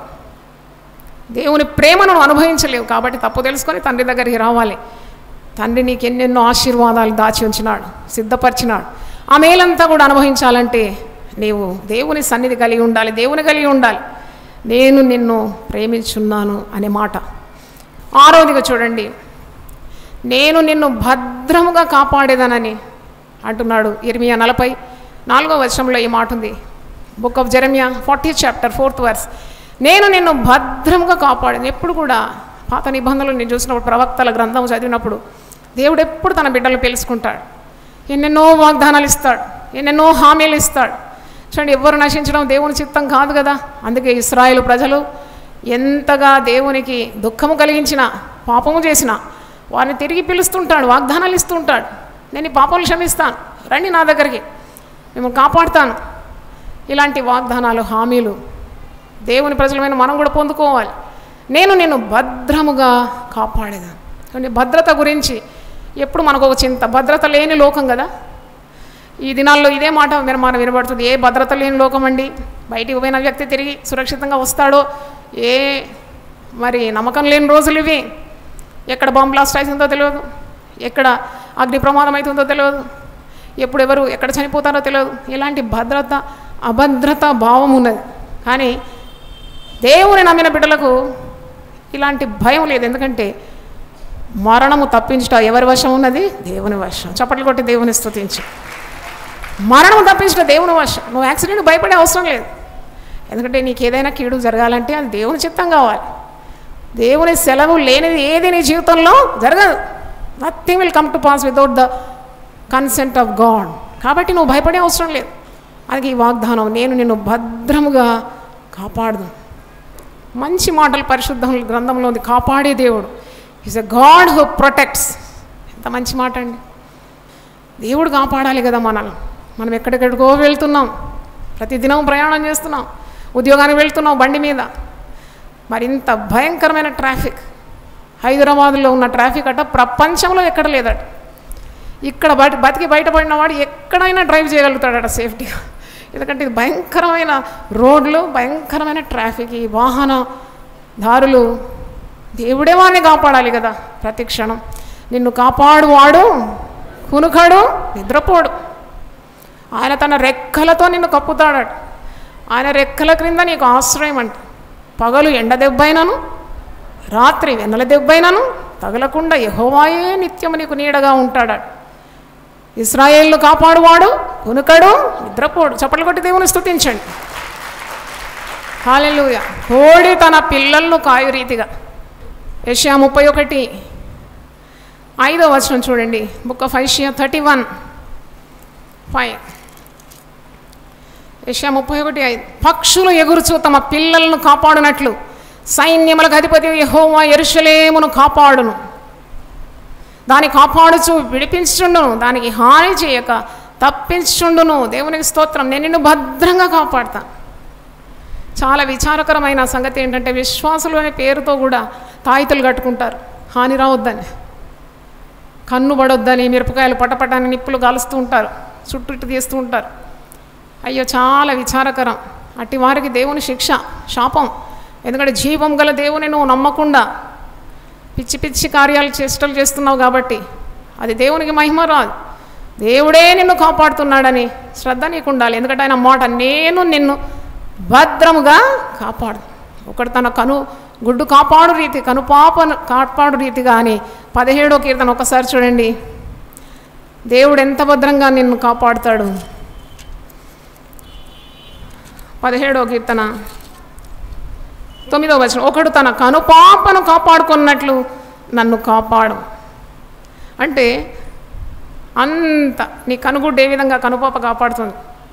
దేవుని ప్రేమను నువ్వు అనుభవించలేవు కాబట్టి తప్పు తెలుసుకొని తండ్రి దగ్గరికి రావాలి తండ్రి నీకు ఎన్నెన్నో ఆశీర్వాదాలు దాచి ఉంచినాడు సిద్ధపరిచినాడు ఆ మేలంతా కూడా అనుభవించాలంటే నీవు దేవుని సన్నిధి కలిగి ఉండాలి దేవుని కలిగి ఉండాలి నేను నిన్ను ప్రేమించున్నాను అనే మాట ఆరోదిగా చూడండి నేను నిన్ను భద్రముగా కాపాడేదనని అంటున్నాడు ఇర్మియా నలభై నాలుగో వర్షంలో ఈ మాట ఉంది book of Jeremiah forty chapter fourth verse నేను నిన్ను భద్రముగా కాపాడాను ఎప్పుడు కూడా పాత నిబంధనలు నేను చూసినప్పుడు ప్రవక్తల గ్రంథం చదివినప్పుడు దేవుడు ఎప్పుడు తన బిడ్డలు పిలుచుకుంటాడు ఎన్నెన్నో వాగ్దానాలు ఇస్తాడు ఎన్నెన్నో హామీలు ఇస్తాడు చూడండి ఎవరు నశించడం దేవుని చిత్తం కాదు కదా అందుకే ఇస్రాయేల్ ప్రజలు ఎంతగా దేవునికి దుఃఖము కలిగించిన పాపము చేసిన వారిని తిరిగి పిలుస్తుంటాడు వాగ్దానాలు ఇస్తుంటాడు నేను ఈ పాపలు క్షమిస్తాను రండి నా దగ్గరికి మిమ్మల్ని కాపాడుతాను ఇలాంటి వాగ్దానాలు హామీలు దేవుని ప్రజలమైన మనం కూడా పొందుకోవాలి నేను నిన్ను భద్రముగా కాపాడేదాను కానీ భద్రత గురించి ఎప్పుడు మనకు ఒక చింత భద్రత లేని లోకం కదా ఈ దినాల్లో ఇదే మాట మీరు మనం వినబడుతుంది ఏ భద్రత లేని లోకం అండి బయటికి పోయిన వ్యక్తి తిరిగి సురక్షితంగా వస్తాడో ఏ మరి నమ్మకం లేని రోజులు ఇవి ఎక్కడ బాంబ్ బ్లాస్ట్ అవుతుందో తెలియదు ఎక్కడ అగ్ని ప్రమాదం అవుతుందో తెలియదు ఎప్పుడు ఎవరు ఎక్కడ చనిపోతారో తెలియదు ఇలాంటి భద్రత అభద్రత భావం ఉన్నది కానీ దేవుని నమ్మిన బిడ్డలకు ఇలాంటి భయం లేదు ఎందుకంటే మరణము తప్పించుట ఎవరి వశం ఉన్నది దేవుని వశం చప్పట్లు కొట్టి దేవుని స్తుతించి మరణం తప్పించుట దేవుని వశం నువ్వు యాక్సిడెంట్ భయపడే అవసరం లేదు ఎందుకంటే నీకు ఏదైనా కీడు జరగాలంటే అది దేవుని చిత్తం కావాలి దేవుని సెలవు లేనిది ఏది నీ జీవితంలో జరగదు nothing will come to pass without the consent of God కాబట్టి నువ్వు భయపడే అవసరం లేదు అది ఈ వాగ్దానం నేను నిన్ను భద్రముగా కాపాడదు మంచి మాటలు పరిశుద్ధం గ్రంథంలో ఉంది కాపాడే దేవుడు is a God who protects ఎంత మంచి మాట అండి దేవుడు కాపాడాలి కదా మనల్ని మనం ఎక్కడెక్కడికో వెళ్తున్నాం ప్రతిదినం ప్రయాణం చేస్తున్నాం ఉద్యోగానికి వెళ్తున్నాం బండి మీద మరి ఇంత భయంకరమైన ట్రాఫిక్ హైదరాబాద్లో ఉన్న ట్రాఫిక్ అట ప్రపంచంలో ఎక్కడ లేదట ఇక్కడ బయట బతికి బయటపడిన వాడు ఎక్కడైనా డ్రైవ్ చేయగలుగుతాడట సేఫ్టీగా ఎందుకంటే ఇది భయంకరమైన రోడ్లు భయంకరమైన ట్రాఫిక్ ఈ వాహన దారులు దేవుడే వాడిని కాపాడాలి కదా ప్రతి క్షణం నిన్ను కాపాడువాడు కునుకడు నిద్రపోడు ఆయన తన రెక్కలతో నిన్ను కప్పుతాడట ఆయన రెక్కల క్రింద నీకు ఆశ్రయం అంట పగలు ఎండ దెబ్బైనను రాత్రి వెన్నెల దెబ్బైనను తగలకుండా యహోవాయే నిత్యము నీకు నీడగా ఉంటాడట ఇస్రాయేల్ను కాపాడువాడు కునుకడు నిద్రపోడు చప్పట్లు కొట్టి దేవుని స్తుతించండి హాలెలూయ కోడి తన పిల్లలను కాయు రీతిగా ఏషియా ముప్పై ఒకటి ఐదో వచనం చూడండి book of Isaiah thirty one five Isaiah ముప్పై ఒకటి ఐదు పక్షులు ఎగురుచు తమ పిల్లలను కాపాడునట్లు సైన్యములకు అధిపతి యెహోవా ఎరుషలేమును కాపాడును దాన్ని కాపాడుచు విడిపించుండును దానికి హాని చేయక తప్పించుండును దేవునికి స్తోత్రం నేను నిన్ను భద్రంగా కాపాడుతాను చాలా విచారకరమైన సంగతి ఏంటంటే విశ్వాసులు అనే పేరుతో కూడా తాయితలు కట్టుకుంటారు హాని రావద్దని కన్ను పడొద్దని మిరపకాయలు పటపటాన్ని నిప్పులు కాలుస్తూ ఉంటారు చుట్టూ ఇటు తీస్తూ ఉంటారు అయ్యో చాలా విచారకరం అట్టి వారికి దేవుని శిక్ష శాపం ఎందుకంటే జీవం గల దేవుని నువ్వు నమ్మకుండా పిచ్చి పిచ్చి కార్యాలు చేష్టలు చేస్తున్నావు కాబట్టి అది దేవునికి మహిమ రాదు దేవుడే నిన్ను కాపాడుతున్నాడని శ్రద్ధ నీకు ఉండాలి ఎందుకంటే ఆయన మాట నేను నిన్ను భద్రముగా కాపాడు ఒకడు తన కను గుడ్డు కాపాడు రీతి కనుపాపను కాపాడు రీతిగా అని పదిహేడో కీర్తన ఒకసారి చూడండి దేవుడు ఎంత భద్రంగా నిన్ను కాపాడుతాడు పదిహేడో కీర్తన తొమ్మిదో వచనం ఒకడు తన కనుపాపను కాపాడుకున్నట్లు నన్ను కాపాడు అంటే అంత నీ కనుగుడ్డు ఏ విధంగా కనుపాప కాపాడుతుంది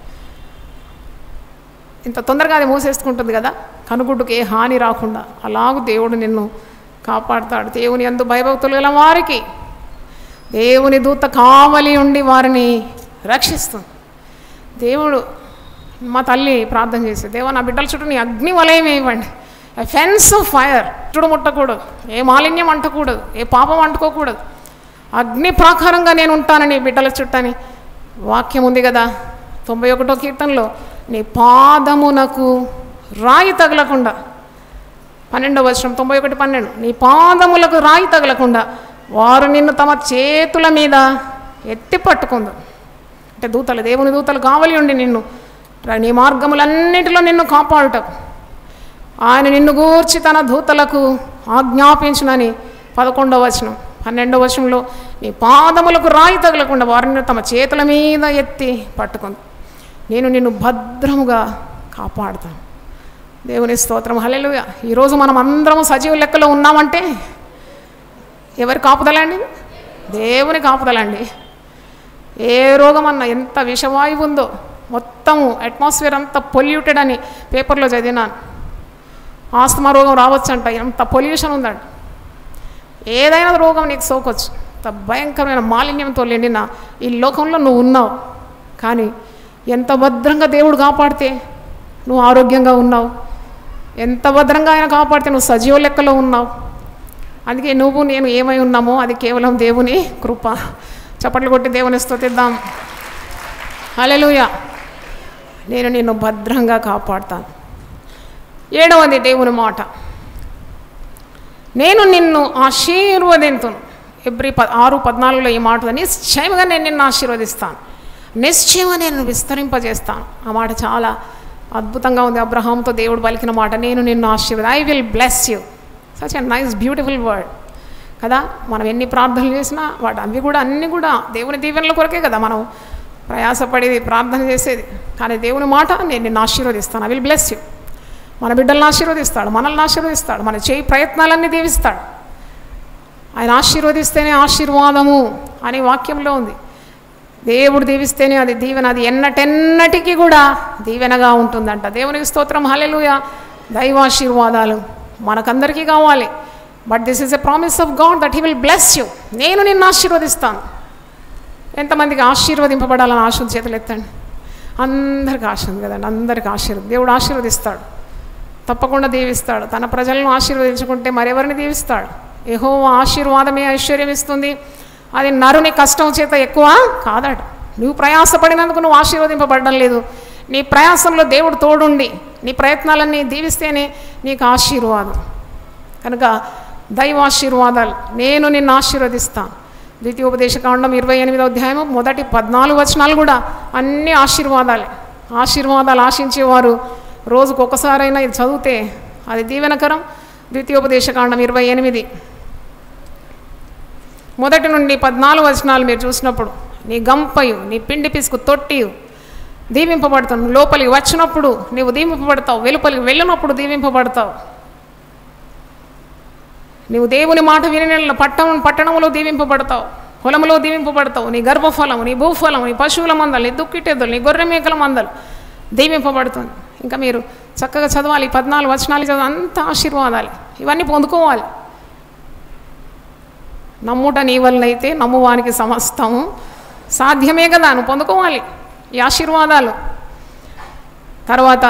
ఇంత తొందరగా అది మూసేసుకుంటుంది కదా కనుగుడ్డుకి ఏ హాని రాకుండా అలాగూ దేవుడు నిన్ను కాపాడుతాడు దేవుని అందు భయభక్తులు గల వారికి దేవుని దూత కావలి ఉండి వారిని రక్షిస్తుంది దేవుడు మా తల్లి ప్రార్థన చేసి దేవా నా బిడ్డల చుట్టూ నీ అగ్ని వలయం ఇవ్వండి ఫెన్స్ ఆఫ్ ఫైర్ చుడు ముట్టకూడదు ఏ మాలిన్యం అంటకూడదు ఏ పాపం అంటుకోకూడదు అగ్ని ప్రాకారంగా నేను ఉంటానని బిడ్డల చుట్టని వాక్యం ఉంది కదా తొంభై ఒకటో కీర్తనలో నీ పాదమునకు రాయి తగలకుండా పన్నెండవ వచనం తొంభై ఒకటి పన్నెండు నీ పాదములకు రాయి తగలకుండా వారు నిన్ను తమ చేతుల మీద ఎత్తి పట్టుకుందు అంటే దూతలు దేవుని దూతలు కావలి ఉండి నిన్ను నీ మార్గములన్నిటిలో నిన్ను కాపాడుటకు ఆయన నిన్ను గూర్చి తన దూతలకు ఆజ్ఞాపించునని పదకొండవ వచనం పన్నెండవ వచనంలో నీ పాదములకు రాయి తగలకుండా వారిని తమ చేతుల మీద ఎత్తి పట్టుకుంది నేను నిన్ను భద్రముగా కాపాడుతాను దేవుని స్తోత్రం హల్లెలూయ ఈరోజు మనం అందరం సజీవ లెక్కలో ఉన్నామంటే ఎవరి కాపుదలండి దేవుని కాపుదలండి ఏ రోగం అన్నా ఎంత విషవాయువు ఉందో మొత్తము అట్మాస్ఫియర్ అంతా పొల్యూటెడ్ అని పేపర్లో చదివినాను ఆస్తమా రోగం రావచ్చంట ఎంత పొల్యూషన్ ఉందంట ఏదైనా రోగం నీకు సోకొచ్చు అంత భయంకరమైన మాలిన్యంతో నిండిన ఈ లోకంలో నువ్వు ఉన్నావు కానీ ఎంత భద్రంగా దేవుడు కాపాడితే నువ్వు ఆరోగ్యంగా ఉన్నావు ఎంత భద్రంగా ఆయన కాపాడితే నువ్వు సజీవ లెక్కలో ఉన్నావు అందుకే నువ్వు నేను ఏమై ఉన్నామో అది కేవలం దేవుని కృప చప్పట్లు కొట్టి దేవుని స్తుతిద్దాం హల్లెలూయ నేను నిన్ను భద్రంగా కాపాడుతాను ఏడవది దేవుని మాట నేను నిన్ను ఆశీర్వదింతును ఎబ్రి ప ఆరు పద్నాలుగులో ఈ మాట ఉంది. నిశ్చయముగా నేను నిన్ను ఆశీర్వదిస్తాను నిశ్చయంగా నేను విస్తరింపజేస్తాను ఆ మాట చాలా అద్భుతంగా ఉంది అబ్రహాంతో దేవుడు పలికిన మాట నేను నిన్ను ఆశీర్వద I will bless you such a nice beautiful word కదా మనం ఎన్ని ప్రార్థనలు చేసినా వాటి అవి కూడా అన్నీ కూడా దేవుని దీవెనల కొరకే కదా మనం ప్రయాసపడేది ప్రార్థన చేసేది కానీ దేవుని మాట నేను నిన్ను ఆశీర్వదిస్తాను ఐ విల్ బ్లెస్ యూ మన బిడ్డలను ఆశీర్వదిస్తాడు మనల్ని ఆశీర్వదిస్తాడు మన చేయి ప్రయత్నాలన్నీ దీవిస్తాడు ఆయన ఆశీర్వదిస్తేనే ఆశీర్వాదము అనే వాక్యంలో ఉంది దేవుడు దీవిస్తేనే అది దీవెన అది ఎన్నటెన్నటికీ కూడా దీవెనగా ఉంటుందంట దేవునికి స్తోత్రం హలెలుయ దైవాశీర్వాదాలు మనకందరికీ కావాలి but this is a promise of God that he will bless you నేను నిన్ను ఆశీర్వదిస్తాను ఎంతమందికి ఆశీర్వదింపబడాలని ఆశ ఉంది? చేతులు ఎత్తండి అందరికి ఆశ ఉంది కదండి అందరికి ఆశీర్వది దేవుడు ఆశీర్వదిస్తాడు తప్పకుండా దీవిస్తాడు తన ప్రజలను ఆశీర్వదించుకుంటే మరెవరిని దీవిస్తాడు ఏహో ఆశీర్వాదమే ఐశ్వర్యం ఇస్తుంది అది నరుని కష్టం చేత ఎక్కువ కాదట నువ్వు ప్రయాసపడినందుకు నువ్వు ఆశీర్వదింపబడడం లేదు నీ ప్రయాసంలో దేవుడు తోడుండి నీ ప్రయత్నాలన్నీ దీవిస్తేనే నీకు ఆశీర్వాదం కనుక దైవాశీర్వాదాలు నేను నిన్ను ఆశీర్వదిస్తాను ద్వితీయోపదేశకాండం ఇరవై ఎనిమిదో అధ్యాయం మొదటి పద్నాలుగు వచనాలు కూడా అన్ని ఆశీర్వాదాలే ఆశీర్వాదాలు ఆశించేవారు రోజుకు ఒకసారైనా ఇది చదివితే అది దీవెనకరం ద్వితీయోపదేశకాండం ఇరవై ఎనిమిది మొదటి నుండి పద్నాలుగు వచనాలు మీరు చూసినప్పుడు నీ గంపయు నీ పిండి పిసుకు తొట్టియు దీవింపబడతావు లోపలికి వచ్చినప్పుడు నీవు దీవింపబడతావు వెలుపలికి వెళ్ళినప్పుడు దీవింపబడతావు నీవు దేవుని మాట విని పట్టణం పట్టణంలో దీవింపబడతావు పొలంలో దీవింపబడతావు నీ గర్భఫలం నీ భూఫలం నీ పశువుల మందలు నీ దుక్కిటెద్దులు నీ గొర్రె మేకల మందలు దీవింపబడుతుంది ఇంకా మీరు చక్కగా చదవాలి ఈ పద్నాలుగు వచనాలు చదవాలి అంత ఆశీర్వాదాలు ఇవన్నీ పొందుకోవాలి నమ్ముట నీ వల్లైతే నమ్మువానికి సమస్తము సాధ్యమే కదా నువ్వు పొందుకోవాలి ఈ ఆశీర్వాదాలు తర్వాత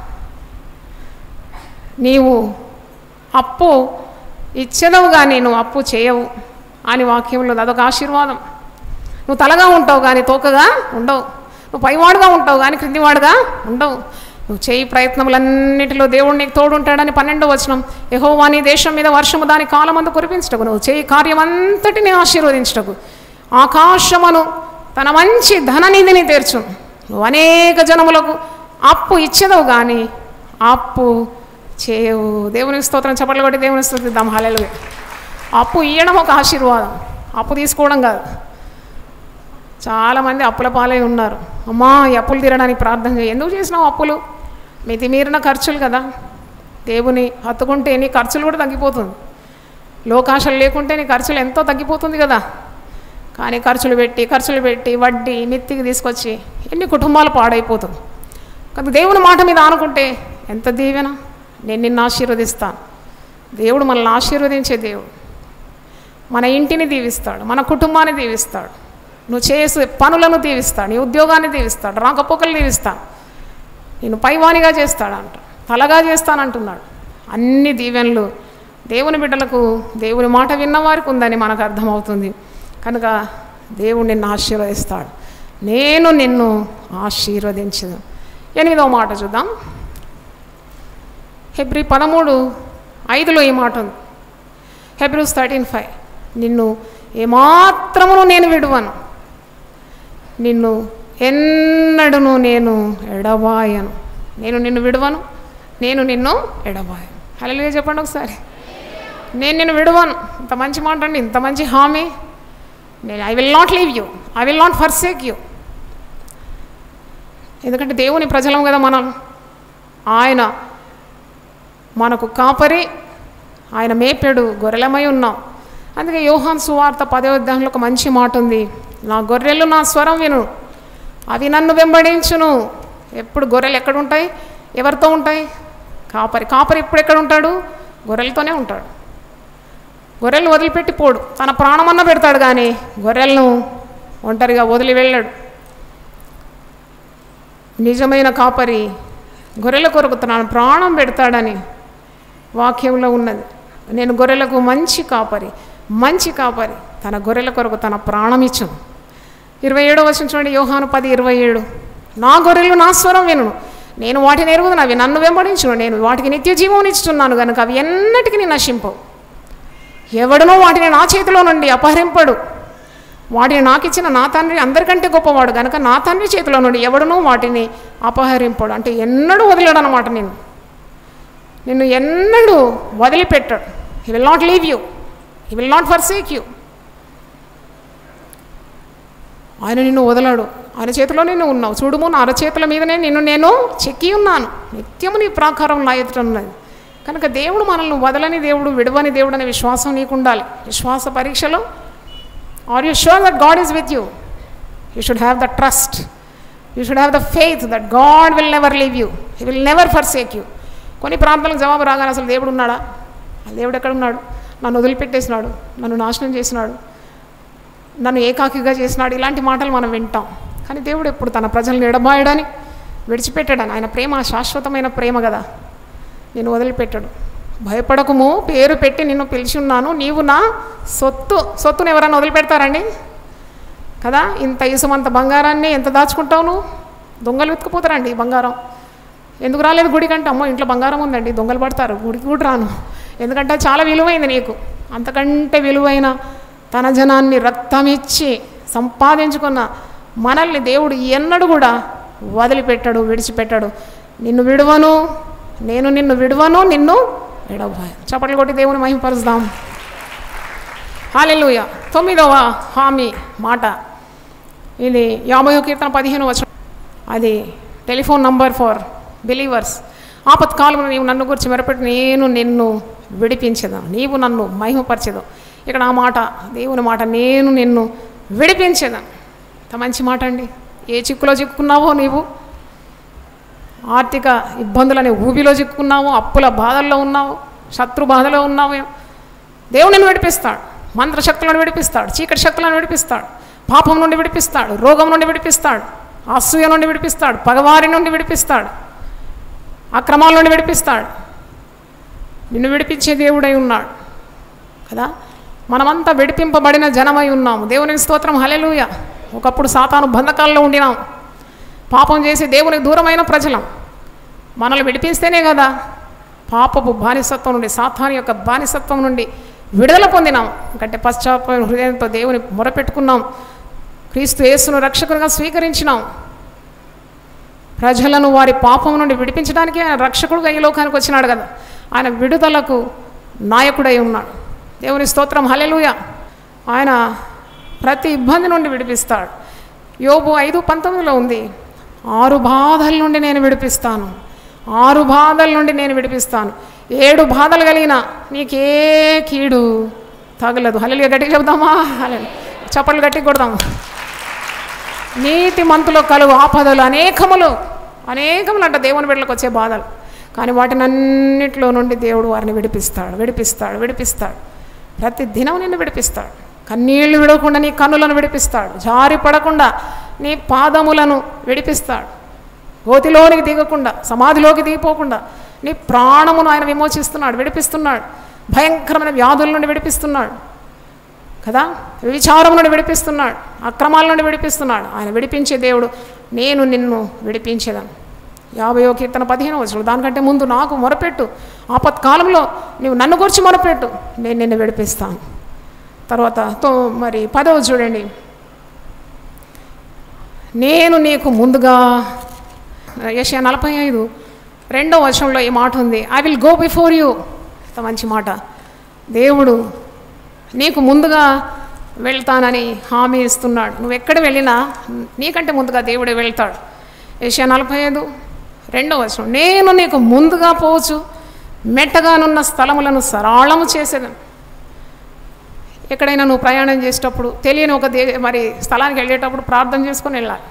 నీవు అప్పు ఇచ్చెదవు కానీ నువ్వు అప్పు చేయవు అని వాక్యంలో అదొక ఆశీర్వాదం నువ్వు తలగా ఉంటావు కానీ తోకగా ఉండవు నువ్వు పైవాడుగా ఉంటావు కానీ క్రిందివాడుగా ఉండవు నువ్వు చేయి ప్రయత్నములన్నిటిలో దేవుడు నీకు తోడు ఉంటాడని పన్నెండో వచనం యెహోవా నీ దేశం మీద వర్షము దాని కాలమందు కురిపించటకు నువ్వు చేయి కార్యం అంతటిని ఆశీర్వదించటకు ఆకాశమును తన మంచి ధననిధిని తీర్చును నువ్వు అనేక జనములకు అప్పు ఇచ్చేదవు కానీ అప్పు చేయవు దేవునికి స్తోత్రం చప్పట్లు కొట్టి దేవుని స్తోత్రిద్దాం హల్లెలూయా అప్పు ఇవ్వడం ఒక ఆశీర్వాదం అప్పు తీసుకోవడం కాదు చాలామంది అప్పుల పాలై ఉన్నారు అమ్మా ఈ అప్పులు తీరడానికి ప్రార్థన చేయి ఎందుకు చేసినావు అప్పులు మితిమీరిన ఖర్చులు కదా దేవుని హత్తుకుంటే నీ ఖర్చులు కూడా తగ్గిపోతుంది లోకాశలు లేకుంటే నీ ఖర్చులు ఎంతో తగ్గిపోతుంది కదా కానీ ఖర్చులు పెట్టి ఖర్చులు పెట్టి వడ్డీ మిత్తికి తీసుకొచ్చి ఎన్ని కుటుంబాలు పాడైపోతుంది కానీ దేవుని మాట మీద ఆనుకుంటే ఎంత దీవెన నేను నిన్ను ఆశీర్వదిస్తాను దేవుడు మనల్ని ఆశీర్వదించే దేవుడు మన ఇంటిని దీవిస్తాడు మన కుటుంబాన్ని దీవిస్తాడు నువ్వు చేసే పనులను దీవిస్తాడు నీ ఉద్యోగాన్ని దీవిస్తాడు రాకపోకలు దీవిస్తాడు నేను పైవానిగా చేస్తాడంట తలగా చేస్తానంటున్నాడు అన్ని దీవెనలు దేవుని బిడ్డలకు దేవుని మాట విన్నవారికి ఉందని మనకు అర్థమవుతుంది కనుక దేవుడు నిన్ను ఆశీర్వదిస్తాడు నేను నిన్ను ఆశీర్వదించదు ఎనిమిదవ మాట చూద్దాం హెబ్రి పదమూడు ఐదులో ఈ మాట ఉంది హెబ్రూస్ థర్టీన్ ఫైవ్ నిన్ను ఏమాత్రమును నేను విడువను నిన్ను ఎన్నడను నేను ఎడబాయను నేను నిన్ను విడవను నేను నిన్ను ఎడబాయను హలో చెప్పండి ఒకసారి నేను నిన్ను విడవను ఇంత మంచి మాట అండి ఇంత మంచి హామీ నేను I will not leave you I will not forsake you ఎందుకంటే దేవుని ప్రజలం కదా మనం ఆయన మనకు కాపరి ఆయన మేపెడు గొర్రెలమై ఉన్నాం అందుకే యోహాన్ సువార్త పదే అధ్యాయంలో ఒక మంచి మాట ఉంది నా గొర్రెలు నా స్వరం విను అవి నన్ను వెంబడించును ఎప్పుడు గొర్రెలు ఎక్కడ ఉంటాయి ఎవరితో ఉంటాయి కాపరి కాపరి ఎప్పుడు ఎక్కడ ఉంటాడు గొర్రెలతోనే ఉంటాడు గొర్రెలు వదిలిపెట్టి పోడు తన ప్రాణమన్న పెడతాడు కానీ గొర్రెలను ఒంటరిగా వదిలి వెళ్ళాడు నిజమైన కాపరి గొర్రెల కొరకు తన ప్రాణం పెడతాడని వాక్యంలో ఉన్నది నేను గొర్రెలకు మంచి కాపరి మంచి కాపరి తన గొర్రెల కొరకు తన ప్రాణం ఇచ్చును ఇరవై ఏడో వచ్చిన చూడండి యోహాను పది ఇరవై ఏడు నా గొర్రెలు నా స్వరం వినును నేను వాటిని ఎరుగుదును అవి నన్ను వెంబడించును నేను వాటికి నిత్య జీవం ఇస్తున్నాను కనుక అవి ఎన్నటికీ నశింపవు ఎవడనో వాటిని నా చేతిలో నుండి అపహరింపడు వాటిని నాకు ఇచ్చిన నా తండ్రి అందరికంటే గొప్పవాడు కనుక నా తండ్రి చేతిలో నుండి ఎవడనో వాటిని అపహరింపడు అంటే ఎన్నడూ వదిలేడు అనమాట నేను నిన్ను ఎన్నడూ వదిలిపెట్టాడు he will not leave you he will not forsake you ఆయన నిన్ను వదలడు ఆయన చేతిలోనే నువ్వు ఉన్నావు చూడుము నా అరచేతుల మీదనే నిన్ను నేను చెక్కి ఉన్నాను నిత్యము నీ ప్రాకారం నా ఎదుట ఉన్నది కనుక దేవుడు మనల్ని వదలని దేవుడు విడవని దేవుడు అనే విశ్వాసం నీకు ఉండాలి విశ్వాస పరీక్షలో are you sure that God is with you you should have the trust you should have the faith that God will never leave you he will never forsake you కొన్ని ప్రాంతాలకు జవాబు రాగానే అసలు దేవుడు ఉన్నాడా ఆ దేవుడు ఎక్కడ ఉన్నాడు నన్ను వదిలిపెట్టేసినాడు నన్ను నాశనం చేసినాడు నన్ను ఏకాకిగా చేసినాడు ఇలాంటి మాటలు మనం వింటాం కానీ దేవుడు ఎప్పుడు తన ప్రజలను ఎడబాయడని విడిచిపెట్టాడని ఆయన ప్రేమ శాశ్వతమైన ప్రేమ కదా నేను వదిలిపెట్టాడు భయపడకము పేరు పెట్టి నిన్ను పిలిచి ఉన్నాను నీవు నా సొత్తు సొత్తును ఎవరైనా వదిలిపెడతారండి కదా ఇంత ఇసుమంత బంగారాన్ని ఎంత దాచుకుంటావు నువ్వు దొంగలు వెతుకుపోతారండి ఈ బంగారం ఎందుకు రాలేదు గుడికి అంటే అమ్మో ఇంట్లో బంగారం ఉందండి దొంగలు పడతారు గుడికి కూడా రాను ఎందుకంటే అది చాలా విలువైంది నీకు అంతకంటే విలువైన తన జనాన్ని రక్తం ఇచ్చి సంపాదించుకున్న మనల్ని దేవుడు ఎన్నడూ కూడా వదిలిపెట్టాడు విడిచిపెట్టాడు నిన్ను విడువను నేను నిన్ను విడువను నిన్ను విడవను చప్పట్లు కొట్టి దేవుని మహింపరుస్తాం హాలెలుయ తొమ్మిదవ హామీ మాట ఇది యాభై కీర్తన పదిహేను వచ్చిన అది టెలిఫోన్ నంబర్ ఫర్ బిలీవర్స్ ఆపత్కాలంలో నీవు నన్ను గురించి మెరపెట్టి నేను నిన్ను విడిపించదు నీవు నన్ను మహిమపరచదు ఇక్కడ ఆ మాట దేవుని మాట నేను నిన్ను విడిపించదు ఇంత మంచి మాట అండి ఏ చిక్కులో చిక్కుకున్నావో నీవు ఆర్థిక ఇబ్బందులనే ఊబిలో చిక్కుకున్నావు అప్పుల బాధల్లో ఉన్నావు శత్రు బాధలో ఉన్నావు దేవుడు నిన్ను విడిపిస్తాడు మంత్రశక్తులను విడిపిస్తాడు చీకటి శక్తులను విడిపిస్తాడు పాపం నుండి విడిపిస్తాడు రోగం నుండి విడిపిస్తాడు అసూయ నుండి విడిపిస్తాడు పగవారి నుండి విడిపిస్తాడు అక్రమాల నుండి విడిపిస్తాడు నిన్ను విడిపించే దేవుడై ఉన్నాడు కదా మనమంతా విడిపింపబడిన జనమై ఉన్నాము దేవునికి స్తోత్రం హలెలుయ ఒకప్పుడు సాతాను బంధకాల్లో ఉండినాం పాపం చేసి దేవునికి దూరమైన ప్రజలం మనల్ని విడిపిస్తేనే కదా పాపపు బానిసత్వం నుండి సాతాను యొక్క బానిసత్వం నుండి విడుదల పొందినాం అంటే పశ్చాత్త హృదయంతో దేవుని మొరపెట్టుకున్నాం క్రీస్తు యేసును రక్షకునిగా స్వీకరించినాం ప్రజలను వారి పాపం నుండి విడిపించడానికి ఆయన రక్షకుడుగా ఈ లోకానికి వచ్చినాడు కదా ఆయన విడుదలకు నాయకుడై ఉన్నాడు దేవుని స్తోత్రం హలెలుయ ఆయన ప్రతి ఇబ్బంది నుండి విడిపిస్తాడు యోబు ఐదు పంతొమ్మిదిలో ఉంది ఆరు బాధల నుండి నేను విడిపిస్తాను ఆరు బాధల నుండి నేను విడిపిస్తాను ఏడు బాధలు కలిగిన నీకే కీడు తగలదు హలెలుగా గట్టిగా చెబుదామా హలే చప్పట్లు గట్టిగా కొడదాము నీతి మంతులో కలుగు ఆపదలు అనేకములు అనేకములు అంట దేవుని బిడ్డలకు వచ్చే బాధలు కానీ వాటిని అన్నింటిలో నుండి దేవుడు వారిని విడిపిస్తాడు విడిపిస్తాడు విడిపిస్తాడు ప్రతి దినం నిన్ను విడిపిస్తాడు కన్నీళ్లు విడవకుండా నీ కన్నులను విడిపిస్తాడు జారి పడకుండా నీ పాదములను విడిపిస్తాడు గోతిలోనికి దిగకుండా సమాధిలోకి దిగిపోకుండా నీ ప్రాణమును ఆయన విమోచిస్తున్నాడు విడిపిస్తున్నాడు భయంకరమైన వ్యాధుల నుండి విడిపిస్తున్నాడు కదా విచారం నుండి విడిపిస్తున్నాడు అక్రమాల నుండి విడిపిస్తున్నాడు ఆయన విడిపించే దేవుడు నేను నిన్ను విడిపించేదాను యాభయో కీర్తన పదిహేను వచ్చాడు దానికంటే ముందు నాకు మొరపెట్టు ఆపత్కాలంలో నీవు నన్ను గురించి మొరపెట్టు నేను నిన్ను విడిపిస్తాను తర్వాత తో మరి పదవ చూడండి నేను నీకు ముందుగా యశ నలభై ఐదు రెండో వచనంలో ఈ మాట ఉంది I will go before you ఇంత మంచి మాట దేవుడు నీకు ముందుగా వెళ్తానని హామీ ఇస్తున్నాడు నువ్వు ఎక్కడ వెళ్ళినా నీకంటే ముందుగా దేవుడే వెళ్తాడు ఏషియా నలభై ఐదు రెండో వచనం నేను నీకు ముందుగా పోవచ్చు మెట్టగానున్న స్థలములను సరళము చేసేదాను ఎక్కడైనా నువ్వు ప్రయాణం చేసేటప్పుడు తెలియని ఒక దే మరి స్థలానికి వెళ్ళేటప్పుడు ప్రార్థన చేసుకొని వెళ్ళాలి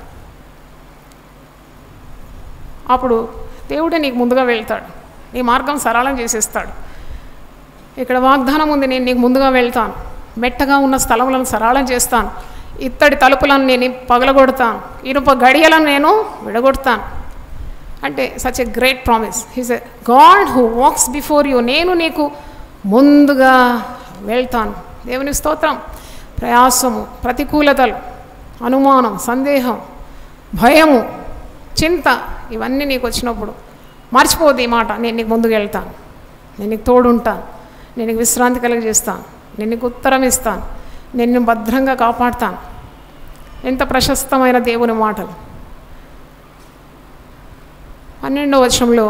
అప్పుడు దేవుడే నీకు ముందుగా వెళ్తాడు నీ మార్గం సరళం చేసేస్తాడు ఇక్కడ వాగ్దానం ఉంది నేను నీకు ముందుగా వెళ్తాను మెట్టగా ఉన్న స్థలములను సరళం చేస్తాను ఇత్తడి తలుపులను నేను పగలగొడతాను ఇనుప గడియలను నేను విడగొడతాను అంటే such a great promise he's a God who walks before you నేను నీకు ముందుగా వెళ్తాను దేవుని స్తోత్రం ప్రయాసము ప్రతికూలతలు అనుమానం సందేహం భయము చింత ఇవన్నీ నీకు వచ్చినప్పుడు మర్చిపోద్దు ఈ మాట నేను నీకు ముందుకు వెళ్తాను నేను నీకు తోడుంటాను నేను నీకు విశ్రాంతి కలిగజేస్తాను నేను నీకు ఉత్తరం ఇస్తాను నేను నిన్ను భద్రంగా కాపాడుతాను ఎంత ప్రశస్తమైన దేవుని మాటలు పన్నెండవ వచనంలో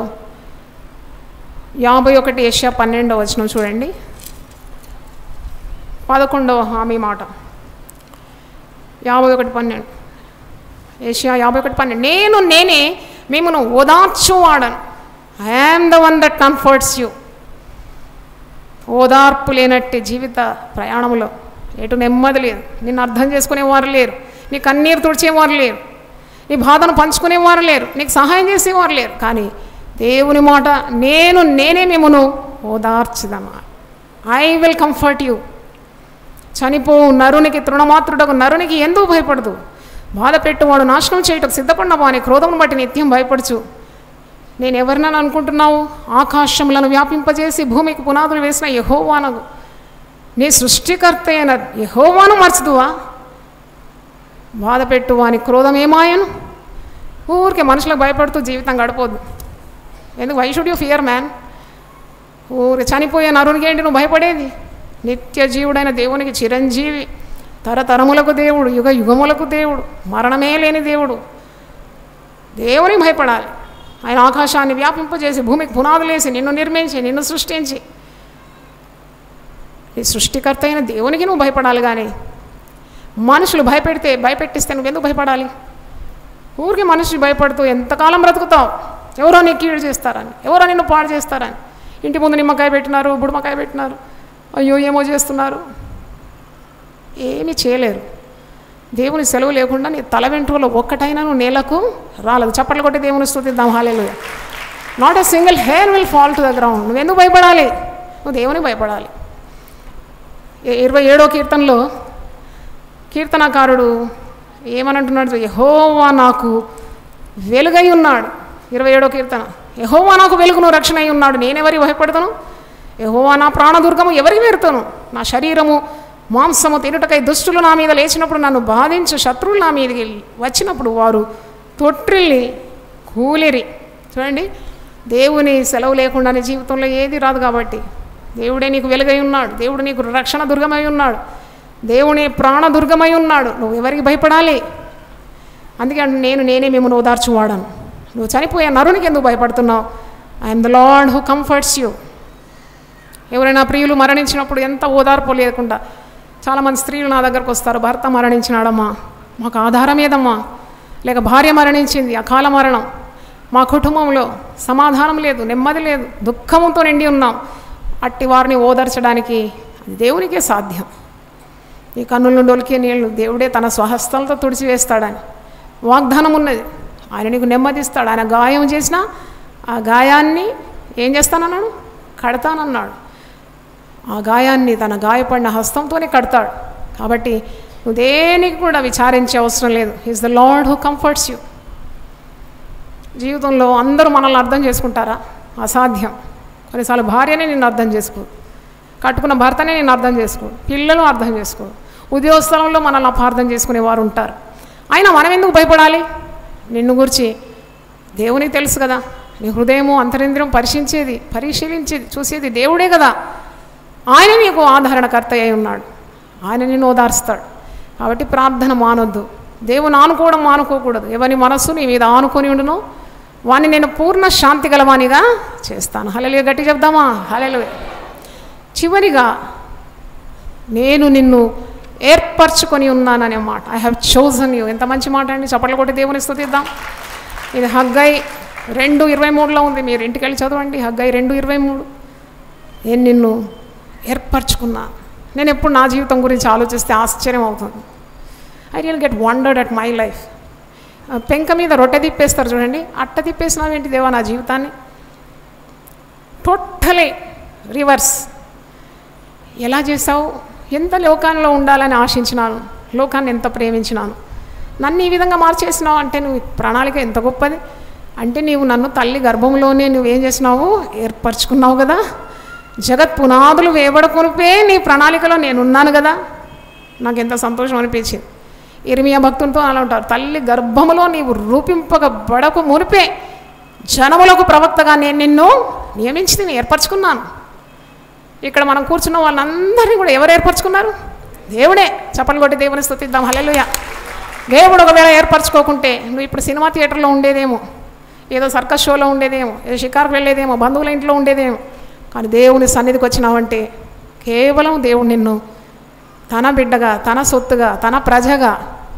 యాభై ఒకటి ఏషియా పన్నెండవ వచనం చూడండి పదకొండవ హామీ మాట యాభై ఒకటి పన్నెండు ఏషియా యాభై ఒకటి పన్నెండు నేను నేనే మిమ్మను ఓదార్చువాడను I am the one that comforts you ఓదార్పు లేనట్టి జీవిత ప్రయాణంలో ఎటు నెమ్మది లేదు నిన్ను అర్థం చేసుకునేవారు లేరు నీ కన్నీరు తుడిచేవారు లేరు నీ బాధను పంచుకునేవారు లేరు నీకు సహాయం చేసేవారు లేరు కానీ దేవుని మాట నేను నేనే మిమ్మను ఓదార్చుదమా ఐ విల్ కంఫర్ట్ యూ చనిపో నరునికి తృణమాత్రుడకు నరునికి ఎందుకు భయపడదు బాధ పెట్టువాడు నాశనం చేయటకు సిద్ధపడిన వాని క్రోధమును బట్టి నిత్యం భయపడచ్చు నేను ఎవరినని అనుకుంటున్నావు ఆకాశములను వ్యాపింపజేసి భూమికి పునాదులు వేసిన యహోవానగు నీ సృష్టికర్త అయిన యహోవాను మర్చుదువా బాధ పెట్టు వాని క్రోధం ఏమాయను ఊరికే మనుషులకు భయపడుతూ జీవితం గడపొద్దు ఎందుకు why should you fear man ఊరి చనిపోయే నరునికి ఏంటి నువ్వు భయపడేది నిత్య జీవుడైన దేవునికి చిరంజీవి తరతరములకు దేవుడు యుగ యుగములకు దేవుడు మరణమే లేని దేవుడు దేవునికి భయపడాలి ఆయన ఆకాశాన్ని వ్యాపింపజేసి భూమికి పునాదులేసి నిన్ను నిర్మించి నిన్ను సృష్టించి ఈ సృష్టికర్త అయిన దేవునికి నువ్వు భయపడాలి కానీ మనుషులు భయపెడితే భయపెట్టిస్తే నువ్వు ఎందుకు భయపడాలి ఊరికి మనుషులు భయపడుతూ ఎంతకాలం బ్రతుకుతావు ఎవరో నీ కీడు చేస్తారని ఎవరో నిన్ను పాడు చేస్తారని ఇంటి ముందు నిమ్మకాయ పెట్టినారు బుడమకాయ పెట్టినారు అయ్యో ఏమో చేస్తున్నారు ఏమీ చేయలేరు దేవుని సెలవు లేకుండా నీ తల వెంట్రుకలో ఒక్కటైనా నువ్వు నేలకు రాలేదు చప్పట్లు కొట్టి దేవుని స్థుతిద్దాం హాలేలు not a single hair will fall to the ground నువ్వు ఎందుకు భయపడాలి నువ్వు దేవునికి భయపడాలి ఇ- ఇరవై ఏడో కీర్తనలో కీర్తనకారుడు ఏమనంటున్నాడు యహోవా నాకు వెలుగై ఉన్నాడు ఇరవై ఏడో కీర్తన యహోవా నాకు వెలుగును రక్షణ అయి ఉన్నాడు నేనెవరికి భయపడతాను యహోవా నా ప్రాణదుర్గము ఎవరికి వెరుతాను నా శరీరము మాంసము తినుటకై దుష్టులు నా మీద లేచినప్పుడు నన్ను బాధించు శత్రువులు నా మీదకి వచ్చినప్పుడు వారు తొట్టిల్లి కూలిరి చూడండి దేవుని సెలవు లేకుండా నీ జీవితంలో ఏది రాదు కాబట్టి దేవుడే నీకు వెలుగై ఉన్నాడు దేవుడు నీకు రక్షణ దుర్గమై ఉన్నాడు దేవుని ప్రాణదుర్గమై ఉన్నాడు నువ్వు ఎవరికి భయపడాలి అందుకే అంటు నేను నేనే మిమ్మల్ని ఓదార్చువాడను నువ్వు చనిపోయే నరునికి ఎందుకు భయపడుతున్నావు I am the lord who comforts you ఎవరైనా ప్రియులు మరణించినప్పుడు ఎంత ఓదార్పు లేకుండా చాలామంది స్త్రీలు నా దగ్గరకు వస్తారు భర్త మరణించినాడమ్మా మాకు ఆధారం ఏదమ్మా లేక భార్య మరణించింది అకాల మరణం మా కుటుంబంలో సమాధానం లేదు నెమ్మది లేదు దుఃఖంతో నిండి ఉన్నాం అట్టి వారిని ఓదార్చడానికి అది దేవునికే సాధ్యం ఈ కన్నుల నుండి ఒలికే నీళ్లు దేవుడే తన స్వహస్తాలతో తుడిచివేస్తాడని వాగ్దానం ఉన్నది ఆయన నీకు నెమ్మదిస్తాడు ఆయన గాయం చేసినా ఆ గాయాన్ని ఏం చేస్తానన్నాడు కడతానన్నాడు ఆ గాయాన్ని తన గాయపడిన హస్తంతోనే కడతాడు కాబట్టి నువ్వు దేనికి కూడా విచారించే అవసరం లేదు is the lord who comforts you జీవితంలో అందరూ మనల్ని అర్థం చేసుకుంటారా అసాధ్యం కొన్నిసార్లు భార్యనే నిన్ను అర్థం చేసుకో కట్టుకున్న భర్తనే నేను అర్థం చేసుకో పిల్లలు అర్థం చేసుకో ఉద్యోగ స్థలంలో మనల్ని అపార్థం చేసుకునేవారు ఉంటారు అయినా మనం ఎందుకు భయపడాలి నిన్ను గురించి దేవునికి తెలుసు కదా నీ హృదయము అంతరింద్రియం పరిశీలించేది పరిశీలించేది చూసేది దేవుడే కదా ఆయన నీకు ఆదరణకర్త అయి ఉన్నాడు ఆయన నిన్ను ఓదార్స్తాడు కాబట్టి ప్రార్థన మానొద్దు దేవుని ఆనుకోవడం మానుకోకూడదు ఎవరి మనస్సు నీ మీద ఆనుకొని ఉండును వాణ్ణి నేను పూర్ణ శాంతి గలవానిగా చేస్తాను హలలుగా గట్టి చెప్దామా హలలు చివరిగా నేను నిన్ను ఏర్పరచుకొని ఉన్నాననే మాట ఐ హ్యావ్ చోజన్ యూ ఎంత మంచి మాట అండి చప్పట్లు కొట్టి దేవుని స్థుతిద్దాం ఇది హగ్గై రెండు ఇరవై మూడులో ఉంది మీరు ఇంటికి వెళ్ళి చదవండి హగ్గై రెండు ఇరవై మూడు నేను నిన్ను ఏర్పరచుకున్నా నేను ఎప్పుడు నా జీవితం గురించి ఆలోచిస్తే ఆశ్చర్యం అవుతుంది I real get wondered at my life పెంక మీద రొట్టె తిప్పేస్తారు చూడండి అట్ట తిప్పేసినావేంటి దేవా నా జీవితాన్ని టోటలీ రివర్స్ ఎలా చేసావు ఎంత లోకాల్లో ఉండాలని ఆశించినాను లోకాన్ని ఎంత ప్రేమించినాను నన్ను ఈ విధంగా మార్చేసినావు అంటే నువ్వు ప్రణాళిక ఎంత గొప్పది అంటే నీవు నన్ను తల్లి గర్భంలోనే నువ్వేం చేసినావు ఏర్పరచుకున్నావు కదా జగత్ పునాదులు వేయబడకొనిపే నీ ప్రణాళికలో నేనున్నాను కదా నాకు ఎంత సంతోషం అనిపించింది ఇరిమియా భక్తులతో అలా ఉంటారు తల్లి గర్భములో నీవు రూపింపబడకు మునిపే జనములకు ప్రవక్తగా నేను నిన్ను నియమించి నేను ఏర్పరచుకున్నాను ఇక్కడ మనం కూర్చున్న వాళ్ళందరినీ కూడా ఎవరు ఏర్పరచుకున్నారు దేవుడే చప్పలు కొట్టి దేవుని స్థుతిద్దాం హల్లెలూయా దేవుడు ఒకవేళ ఏర్పరచుకోకుంటే నువ్వు ఇప్పుడు సినిమా థియేటర్లో ఉండేదేమో ఏదో సర్కస్ షోలో ఉండేదేమో ఏదో షికార్కు వెళ్ళేదేమో బంధువుల ఇంట్లో ఉండేదేమో కానీ దేవుని సన్నిధికి వచ్చినావంటే కేవలం దేవుడు నిన్ను తన బిడ్డగా తన సొత్తుగా తన ప్రజగా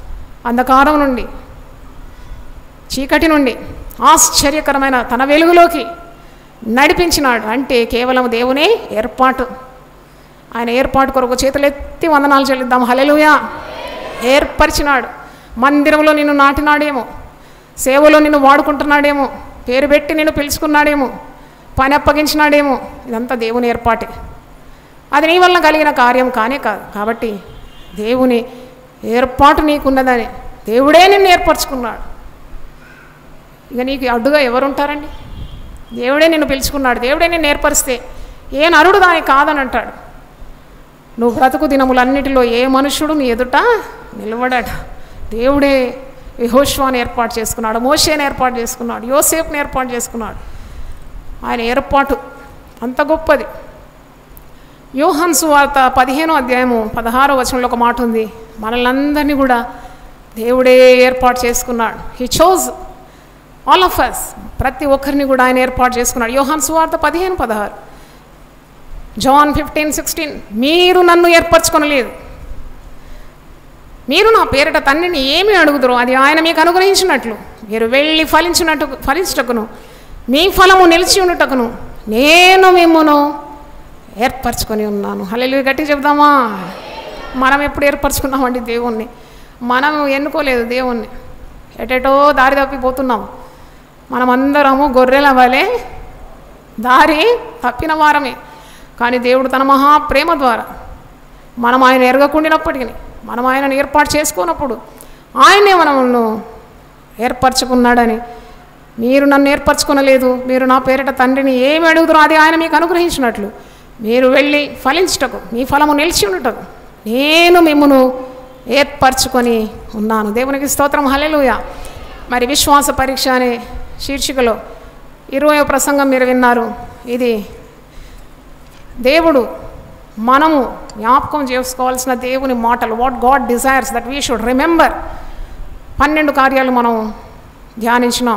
అంధకారం నుండి చీకటి నుండి ఆశ్చర్యకరమైన తన వెలుగులోకి నడిపించినాడు అంటే కేవలం దేవునే ఏర్పాటు ఆయన ఏర్పాటు కొరకు చేతులెత్తి వందనాలు చెల్లిద్దాం హలెలుయా ఏర్పరిచినాడు మందిరంలో నిన్ను నాటినాడేమో సేవలో నిన్ను వాడుకుంటున్నాడేమో పేరు పెట్టి నిన్ను పిలుచుకున్నాడేమో పని అప్పగించినాడేమో ఇదంతా దేవుని ఏర్పాటే అది నీ వల్ల కలిగిన కార్యం కానే కాదు కాబట్టి దేవుని ఏర్పాటు నీకున్నదని దేవుడే నిన్ను ఏర్పరచుకున్నాడు ఇక నీకు అడ్డుగా ఎవరుంటారండి దేవుడే నిన్ను పిలుచుకున్నాడు దేవుడే నిన్ను ఏర్పరిస్తే ఏ నరుడు దానికి కాదని అంటాడు నువ్వు బ్రతుకు దినములన్నిటిలో ఏ మనుషుడు నీ ఎదుట నిలబడాడు దేవుడే యహోష్వాని ఏర్పాటు చేసుకున్నాడు మోషేని ఏర్పాటు చేసుకున్నాడు యోసేపుని ఏర్పాటు చేసుకున్నాడు ఆయన ఏర్పాటు అంత గొప్పది యోహన్ సువార్త పదిహేనో అధ్యాయము పదహారో వచనంలో ఒక మాట ఉంది మనల్ని అందరినీ కూడా దేవుడే ఏర్పాటు చేసుకున్నాడు he chose all of us ప్రతి ఒక్కరిని కూడా ఆయన ఏర్పాటు చేసుకున్నాడు యోహాన్ సువార్త పదిహేను పదహారు జాన్ ఫిఫ్టీన్ సిక్స్టీన్ మీరు నన్ను ఏర్పరచుకొనలేదు మీరు నా పేరిట తండ్రిని ఏమి అడుగుదరో అది ఆయన మీకు అనుగ్రహించినట్లు మీరు వెళ్ళి ఫలించినట్టు ఫలించుటకును మీ ఫలము నిలిచి ఉండుటకును నేను మిమ్మును ఏర్పరచుకొని ఉన్నాను హల్లెలూయా గట్టిగా చెప్దామా మనం ఎప్పుడు ఏర్పరచుకున్నామండి దేవుణ్ణి మనం ఎన్నుకోలేదు దేవుణ్ణి ఎటెటో దారి తప్పిపోతున్నాం మనమందరము గొర్రెల వలె దారి తప్పిన వారమే కానీ దేవుడు తన మహా ప్రేమ ద్వారా మనం ఆయన ఎరగకుండినప్పటికీ మనం ఆయనను ఏర్పాటు చేసుకున్నప్పుడు ఆయనే మనల్ని ఏర్పరచుకున్నాడని మీరు నన్ను ఏర్పరచుకొనలేదు మీరు నా పేరిట తండ్రిని ఏమి అడుగుతారో అది ఆయన మీకు అనుగ్రహించినట్లు మీరు వెళ్ళి ఫలించుటకు మీ ఫలము నిలిచి ఉండుటకు నేను మిమ్మును ఏర్పరచుకొని ఉన్నాను దేవునికి స్తోత్రం హల్లెలూయ మరి విశ్వాస పరీక్ష అనే శీర్షికలో ఇరవై ప్రసంగం మీరు విన్నారు ఇది దేవుడు మనము జ్ఞాపకం చేసుకోవాల్సిన దేవుని మాటలు what God desires that we should remember పన్నెండు కార్యాలు మనం ధ్యానించినాం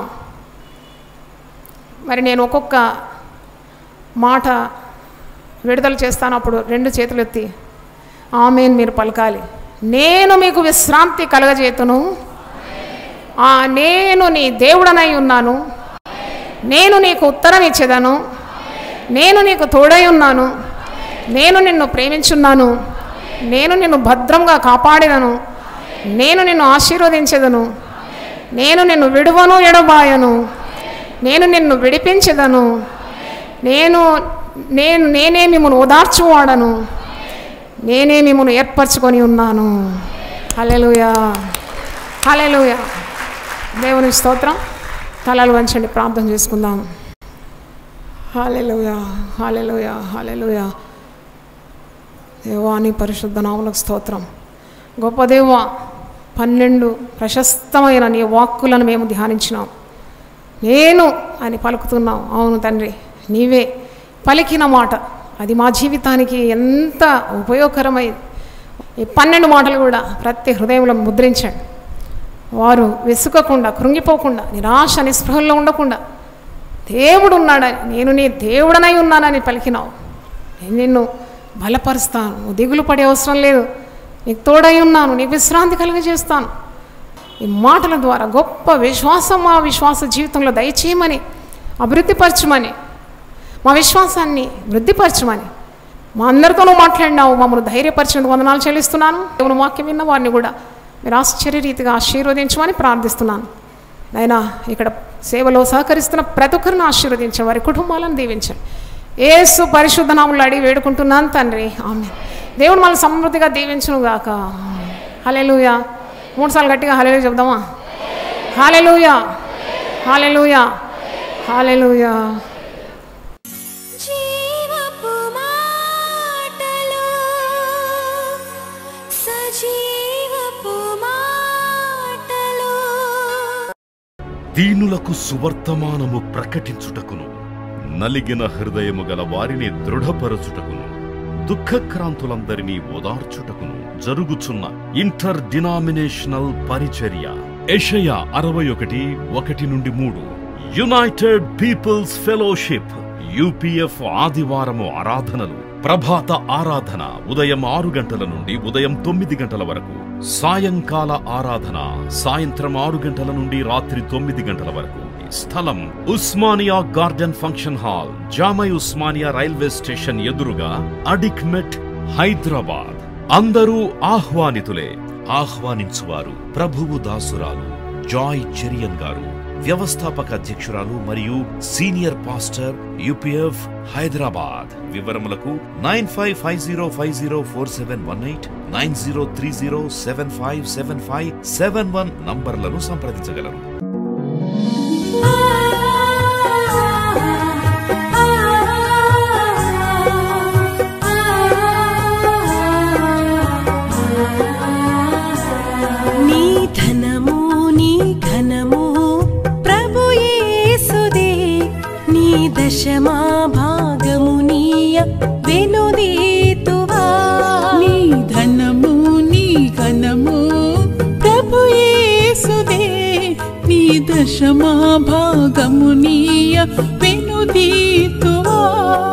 మరి నేను ఒక్కొక్క మాట విడుదల చేస్తాను అప్పుడు రెండు చేతులు ఎత్తి ఆమెన్ మీరు పలకాలి నేను మీకు విశ్రాంతి కలగజేతును ఆ నేను నీ దేవుడనై ఉన్నాను నేను నీకు ఉత్తరం ఇచ్చేదను నేను నీకు తోడై ఉన్నాను నేను నిన్ను ప్రేమించున్నాను నేను నిన్ను భద్రంగా కాపాడినను నేను నిన్ను ఆశీర్వదించెదను నేను నిన్ను విడువను ఎడబాయను నేను నిన్ను విడిపించెదను నేను నేను నేనే మిమ్మల్ని ఓదార్చువాడను నేనే మిమ్మల్ని ఏర్పరచుకొని ఉన్నాను హలెలుయా హలెలుయా దేవుని స్తోత్రం తలలు వంచండి ప్రార్థన చేసుకుందాం హాలెలుయా హాలెలుయా హాలెలుయా దేవాని పరిశుద్ధ నాములకు స్తోత్రం గొప్ప దేవ పన్నెండు ప్రశస్తమైన నీ వాక్కులను మేము ధ్యానించినాం నేను అని పలుకుతున్నాం అవును తండ్రి నీవే పలికిన మాట అది మా జీవితానికి ఎంత ఉపయోగకరమైంది ఈ పన్నెండు మాటలు కూడా ప్రతి హృదయంలో ముద్రించండి వారు వెసుకకుండా కృంగిపోకుండా నిరాశ నిస్పృహల్లో ఉండకుండా దేవుడు ఉన్నాడని నేను నీ దేవుడనై ఉన్నానని పలికినావు నేను నిన్ను బలపరుస్తాను నువ్వు దిగులు పడే అవసరం లేదు నీకు తోడై ఉన్నాను నీకు విశ్రాంతి కలిగజేస్తాను ఈ మాటల ద్వారా గొప్ప విశ్వాసం మా విశ్వాస జీవితంలో దయచేయమని అభివృద్ధిపరచమని మా విశ్వాసాన్ని వృద్ధిపరచమని మా అందరితోనూ మాట్లాడినావు మమ్మల్ని ధైర్యపరిచినందుకు వందనాలు చెల్లిస్తున్నాను దేవుని వాక్యం విన్న వారిని కూడా మీరు ఆశ్చర్యరీతిగా ఆశీర్వదించమని ప్రార్థిస్తున్నాను అయినా ఇక్కడ సేవలో సహకరిస్తున్న ప్రతి ఒక్కరిని ఆశీర్వదించండి వారి కుటుంబాలను దీవించండి ఏసు పరిశుద్ధ నాములు అడిగి వేడుకుంటున్నాను తండ్రి ఆమె దేవుడు మనల్ని సమృద్ధిగా దీవించును గాక హలెలుయా మూడు సార్లు గట్టిగా హలెలు చెప్దామా హాలెలుయా హాలెలుయా హాలెలుయా జీవపు మాటలు సజీవపు మాటలు దీనులకు సువర్తమానము ప్రకటించుటకును నలిగిన హృదయము గల వారిని దృఢపరచుటకును దుఃఖక్రాంతులందరినీ ఓదార్చుటకును జరుగుచున్న ఇంటర్ డినామినేషనల్ పరిచర్య ఎషయ అరవై ఒకటి ఒకటి నుండి మూడు యునైటెడ్ పీపుల్స్ ఫెలోషిప్ యూపీఎఫ్ ఆదివారము ఆరాధనలు ప్రభాత ఆరాధన ఉదయం ఆరు గంటల నుండి ఉదయం తొమ్మిది గంటల వరకు సాయంకాల ఆరాధన సాయంత్రం ఆరు గంటల నుండి రాత్రి తొమ్మిది గంటల వరకు స్థలం Osmania garden function hall Jamai Osmania railway station ఎదురుగా అడిక్మెట్ హైదరాబాద్ అందరూ ఆహ్వానితులే ఆహ్వానించువారు ప్రభువు దాసురాలు జాయ్ చెరియన్ గారు వ్యవస్థాపక అధ్యక్షురాలు మరియు సీనియర్ పాస్టర్ యుపిఎఫ్ హైదరాబాద్ వివరములకు nine five five zero five zero four seven one eight nine zero three zero seven five seven five seven one నంబర్లను సంప్రదించగలరు నీ ధనము నీ ఘనము ప్రభు యేసుదే నీ దశమా భాగము నీయ వెనుదీతువా నీ ధనము నీ ఘనము ప్రభు యేసుదే నీ దశమా భాగము నీయ వెనుదీతువా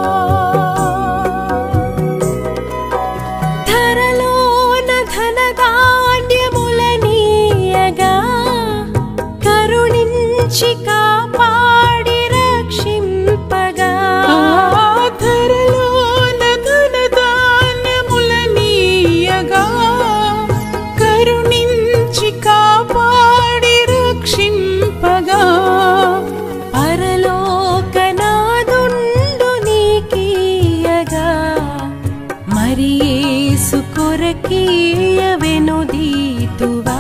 ధరలోన ధనధాన్యముల నీయగా కరుణించి కాపాడి రక్షింపగా ఆధరలోన ధనధాన్యముల నీయగా కరుణించి కాపాడి రక్షింపగా పరలోకనాదుండు నీకీయగా మరి యేసు కొరకీయ వెనుదీతువా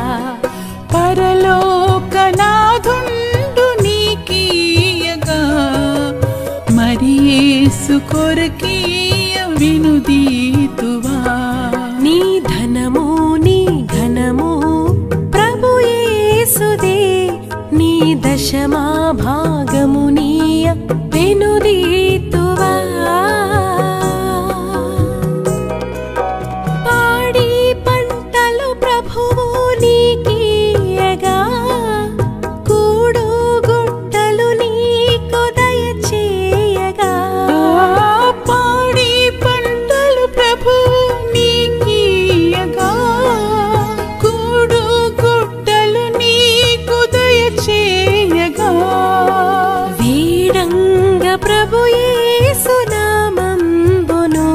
పరలోకనాథుండు నీకీయగా మరి యేసు కొరకీయ వినుదీతువా నీ ధనము నీ ఘనము ప్రభు యేసుదే నీ దశమా భాగము నీయ వెనుదీతువా పాడి పంటలు ప్రభువు నీకీయగా కూడు గుట్టలు నీకు దయచేయగా ఆ పాడి పంటలు ప్రభు నీకీయగా కూడు గుడ్డలు నీకు దయచేయగా వీడంగ ప్రభు యేసునామంబును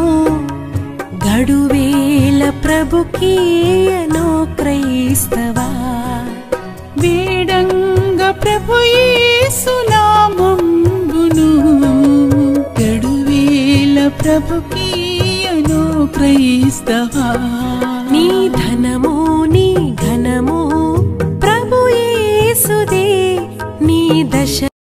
గడువేల ప్రభుకీయను క్రైస్తవా వేడంగ ప్రభు యేసునామంబును గడువేల ప్రభుకీయను క్రైస్తవా నీ ధనము నీ ఘనము ప్రభు యేసుదే నీ దశ